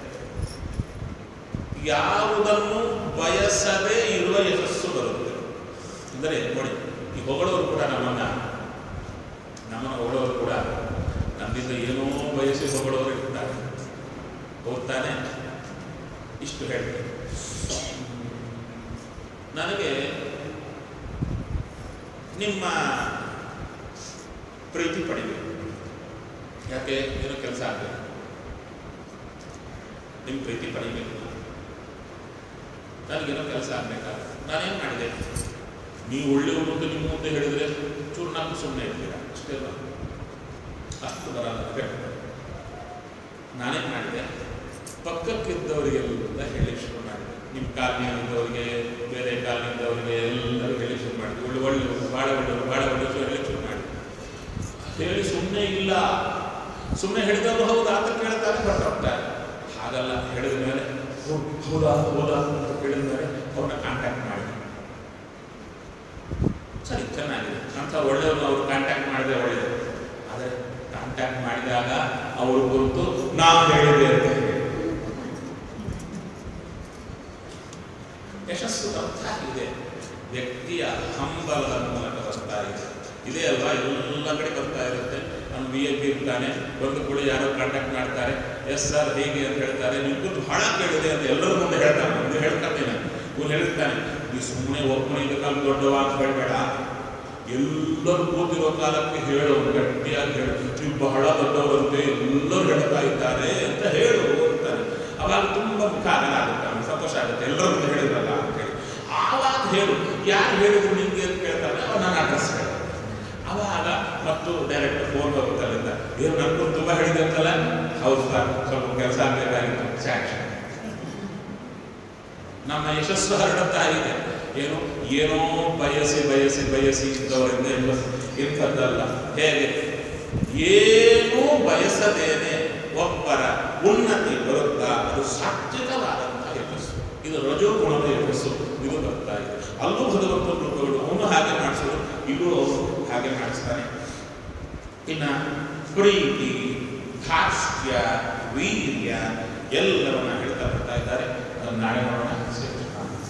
ಯಾವುದನ್ನು ಬಯಸದೇ ಇರುವ ಯಶಸ್ಸು ಬರುತ್ತೆ ಅಂದರೆ ನೋಡಿ ಈ ಹೊಗಳವರು ಕೂಡ ನಮ್ಮನ್ನ ನಮ್ಮನ್ನ ಹೊಗಳವರು ಕೂಡ ನಮ್ಮಿಂದ ಏನೋ ಬಯಸಿ ಹೊಗಳವರು ಇರ್ತಾರೆ ಹೋಗ್ತಾನೆ ಇಷ್ಟು ಹೇಳ್ತೇನೆ ನನಗೆ ನಿಮ್ಮ ಪ್ರೀತಿ ಪಡಿಬೇಕು ಯಾಕೆ ಏನೋ ಕೆಲಸ ಆಗಬೇಕು ನಿಮ್ಮ ಪ್ರೀತಿ ಪಡಿಬೇಕು ನನಗೇನೋ ಕೆಲಸ ಆಗ್ಬೇಕಾಗ ನಾನೇನು ಮಾಡಿದೆ ನೀವು ಒಳ್ಳೆಯವರು ಅಂತ ನಿಮ್ಮ ಮುಂದೆ ಹೇಳಿದ್ರೆ ಚೂರು ನಾಲ್ಕು ಸುಮ್ಮನೆ ಇರ್ತೀರಾ ಅಷ್ಟೇ ಅಲ್ಲ ಅಷ್ಟು ಬರಲ್ಲ ಬೇಡ ನಾನೇನು ಮಾಡಿದೆ ಪಕ್ಕಕ್ಕಿದ್ದವರಿಗೆಲ್ಲ ಹೇಳಿ ಶುರು ಮಾಡಿದೆ ನಿಮ್ಮ ಕಾಲನಿಯಲ್ಲಿದ್ದವರಿಗೆ ಬೇರೆ ಕಾಲನಿದ್ದವರಿಗೆ ಎಲ್ಲರೂ ಹೇಳಿ ಶುರು ಮಾಡಿದೆ ಒಳ್ಳೆ ಒಳ್ಳೆಯವರು ಭಾಳ ಒಳ್ಳೆಯವರು ಭಾಳ ಒಳ್ಳೆಯವರು ಹೇಳಿ ಶುರು ಮಾಡಿದೆ ಹೇಳಿ ಸುಮ್ಮನೆ ಇಲ್ಲ ಸುಮ್ಮನೆ ಹೇಳಿದವರು ಹೌದಾ ಅಂತ ಕೇಳ್ತಾರೆ ಹೊರಟೋಗ್ತಾರೆ ಹಾಗಲ್ಲ ಹೇಳಿದ ಮೇಲೆ "ಓ, ಹೌದಾ ಹೌದಾ ಅಂತ ಕೇಳಿದ ಮೇಲೆ ಅವ್ರನ್ನ ಕಾಂಟ್ಯಾಕ್ಟ್ ಮಾಡಿ ಸರಿ ಚೆನ್ನಾಗಿದೆ ಅಂತ ಒಳ್ಳೆಯವ್ರನ್ನ ಅವ್ರು ಕಾಂಟ್ಯಾಕ್ಟ್ ಮಾಡಿದ್ರೆ ಒಳ್ಳೆಯದು ಆದರೆ ಕಾಂಟ್ಯಾಕ್ಟ್ ಮಾಡಿದಾಗ ಅವರು ಕುರಿತು ನಾವು ಹೇಳಿದೆ ಅಂತ ಹೇಳಿ ಯಶಸ್ಸು ಅರ್ಥ ಇದೆ ವ್ಯಕ್ತಿಯ ಹಂಬಲದ ಮೂಲಕ ಬರ್ತಾ ಇದೆ ಇದೇ ಅಲ್ವಾ ಎಲ್ಲ ಕಡೆ ಬರ್ತಾ ಇರುತ್ತೆ ನಾನು ಬಿ ಎ ಪಿ ಇರ್ತಾನೆ ಬಂದು ಕೂಡ ಯಾರೋ ಕಾಂಟ್ಯಾಕ್ಟ್ ಮಾಡ್ತಾರೆ ಎಸ್ ಸರ್ ಹೇಗೆ ಅಂತ ಹೇಳ್ತಾರೆ ನೀವು ಕುರಿತು ಹಣ ಕೇಳಿದೆ ಅಂತ ಎಲ್ಲರ ಮುಂದೆ ಹೇಳ್ತಾನೆ ಮುಂದೆ ಹೇಳ್ತಾನೆ ಇವ್ನು ಹೇಳ್ತಾನೆ ಈ ಸುಮ್ಮನೆ ಒಬ್ಬನೇ ಇದ್ದ ಕಾಲ ದೊಡ್ಡವ ಅಂತ ಹೇಳಬೇಡ ಎಲ್ಲರೂ ಕೂತಿರೋ ಕಾಲಕ್ಕೆ ಹೇಳು ಗಟ್ಟಿಯಾಗಿ ಹೇಳು ನೀವು ಬಹಳ ದೊಡ್ಡವರಂತೆ ಎಲ್ಲರೂ ಹೇಳ್ತಾ ಇದ್ದಾರೆ ಅಂತ ಹೇಳು ಅಂತಾನೆ ಅವಾಗ ತುಂಬ ಮುಖ ಆಗಲ್ಲ ಆಗುತ್ತೆ ಅವ್ನಿಗೆ ಸಂತೋಷ ಆಗುತ್ತೆ ಎಲ್ಲರ ಮುಂದೆ ಹೇಳಿದ್ರಲ್ಲ ಅಂತ ಹೇಳಿ ಆವಾಗ ಹೇಳು ಯಾರು ಹೇಳಿದ್ರು ನಿಮಗೆ ಅಂತ ಕೇಳ್ತಾರೆ ಅವಾಗ ನಾನು ಅಡ್ರೆಸ್ ಹೇಳ ಅವಾಗ ಮತ್ತು ಡೈರೆಕ್ಟ್ ಫೋನ್ ಬರುತ್ತೆ ಅಲ್ಲಿಂದ ಏನು ನನಗೂ ತುಂಬ ಹೇಳಿದೆ ಅಂತಲ್ಲ ಹೌದು ಸರ್ ಸ್ವಲ್ಪ ಕೆಲಸ ಆಗಬೇಕಾಗಿತ್ತು ಸ್ಯಾಕ್ಷನ್ ನಮ್ಮ ಯಶಸ್ಸು ಹರಡುತ್ತಾ ಇದೆ ಏನು ಏನೋ ಬಯಸಿ ಬಯಸಿ ಬಯಸಿ ಇದ್ದವರಿಂದ ಯಶಸ್ಸು ಇಂಥದ್ದಲ್ಲ ಹೇಗೆ ಏನೂ ಬಯಸದೇನೆ ಒಬ್ಬರ ಉನ್ನತಿ ಬರುತ್ತಾ ಅದು ಸಾತ್ವಿಕವಾದಂತಹ ಯಶಸ್ಸು ಇದು ರಜೋಗುಣದ ಯಶಸ್ಸು ಇದು ಬರ್ತಾ ಇದೆ ಅಲ್ಲೂ ಭಗವಂತ ರೂಪಗಳು ಅವನು ಹಾಗೆ ಮಾಡಿಸೋದು ಇಲ್ಲೂ ಅವನು ಹಾಗೆ ಮಾಡಿಸ್ತಾನೆ ಇನ್ನ ಪ್ರೀತಿ ಧಾರ್ಷ್ಟ್ಯ ವೀರ್ಯ ಎಲ್ಲವನ್ನ ಹೇಳ್ತಾ ಬರ್ತಾ ಇದ್ದಾರೆ ಅದನ್ನು ನಾಳೆ ನೋಡೋಣ ಶ್ರೀಕೃಷ್ಣ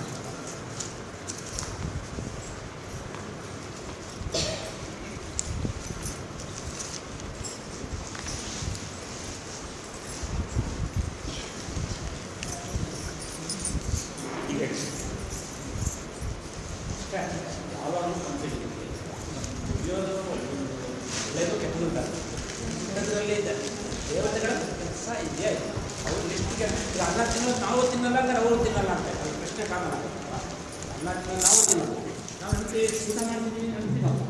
ಈಗ ಹೇಳಿ. ಯಾವಾಗಲೂ ಕಂಪ್ಲೀಟ್ ಒಳ್ಳೆಯದು ಕೆಟ್ಟದ್ದು ಕೆಟ್ಟದ್ರಲ್ಲೇ ಇದೆ ದೇವತೆಗಳ ಕೆಲಸ ಇದೆಯಾ ಇದೆ ಅವ್ರು ಲಿಸ್ಟಿಗೆ ಅನ್ನ ತಿನ್ನೋದು ನಾವು ತಿನ್ನಲ್ಲ ಅಂದ್ರೆ ಅವರು ತಿನ್ನಲ್ಲ ಅಂತ ಅದು ಪ್ರಶ್ನೆ ಕಾರಣ ಅನ್ನ ತಿನ್ನೋದು ನಾವು ತಿನ್ನೋದು ನಾವು ಅಂತೆ ಊಟ ಮಾಡ್ತಿದ್ದೀವಿ ಅಂತೀವಿ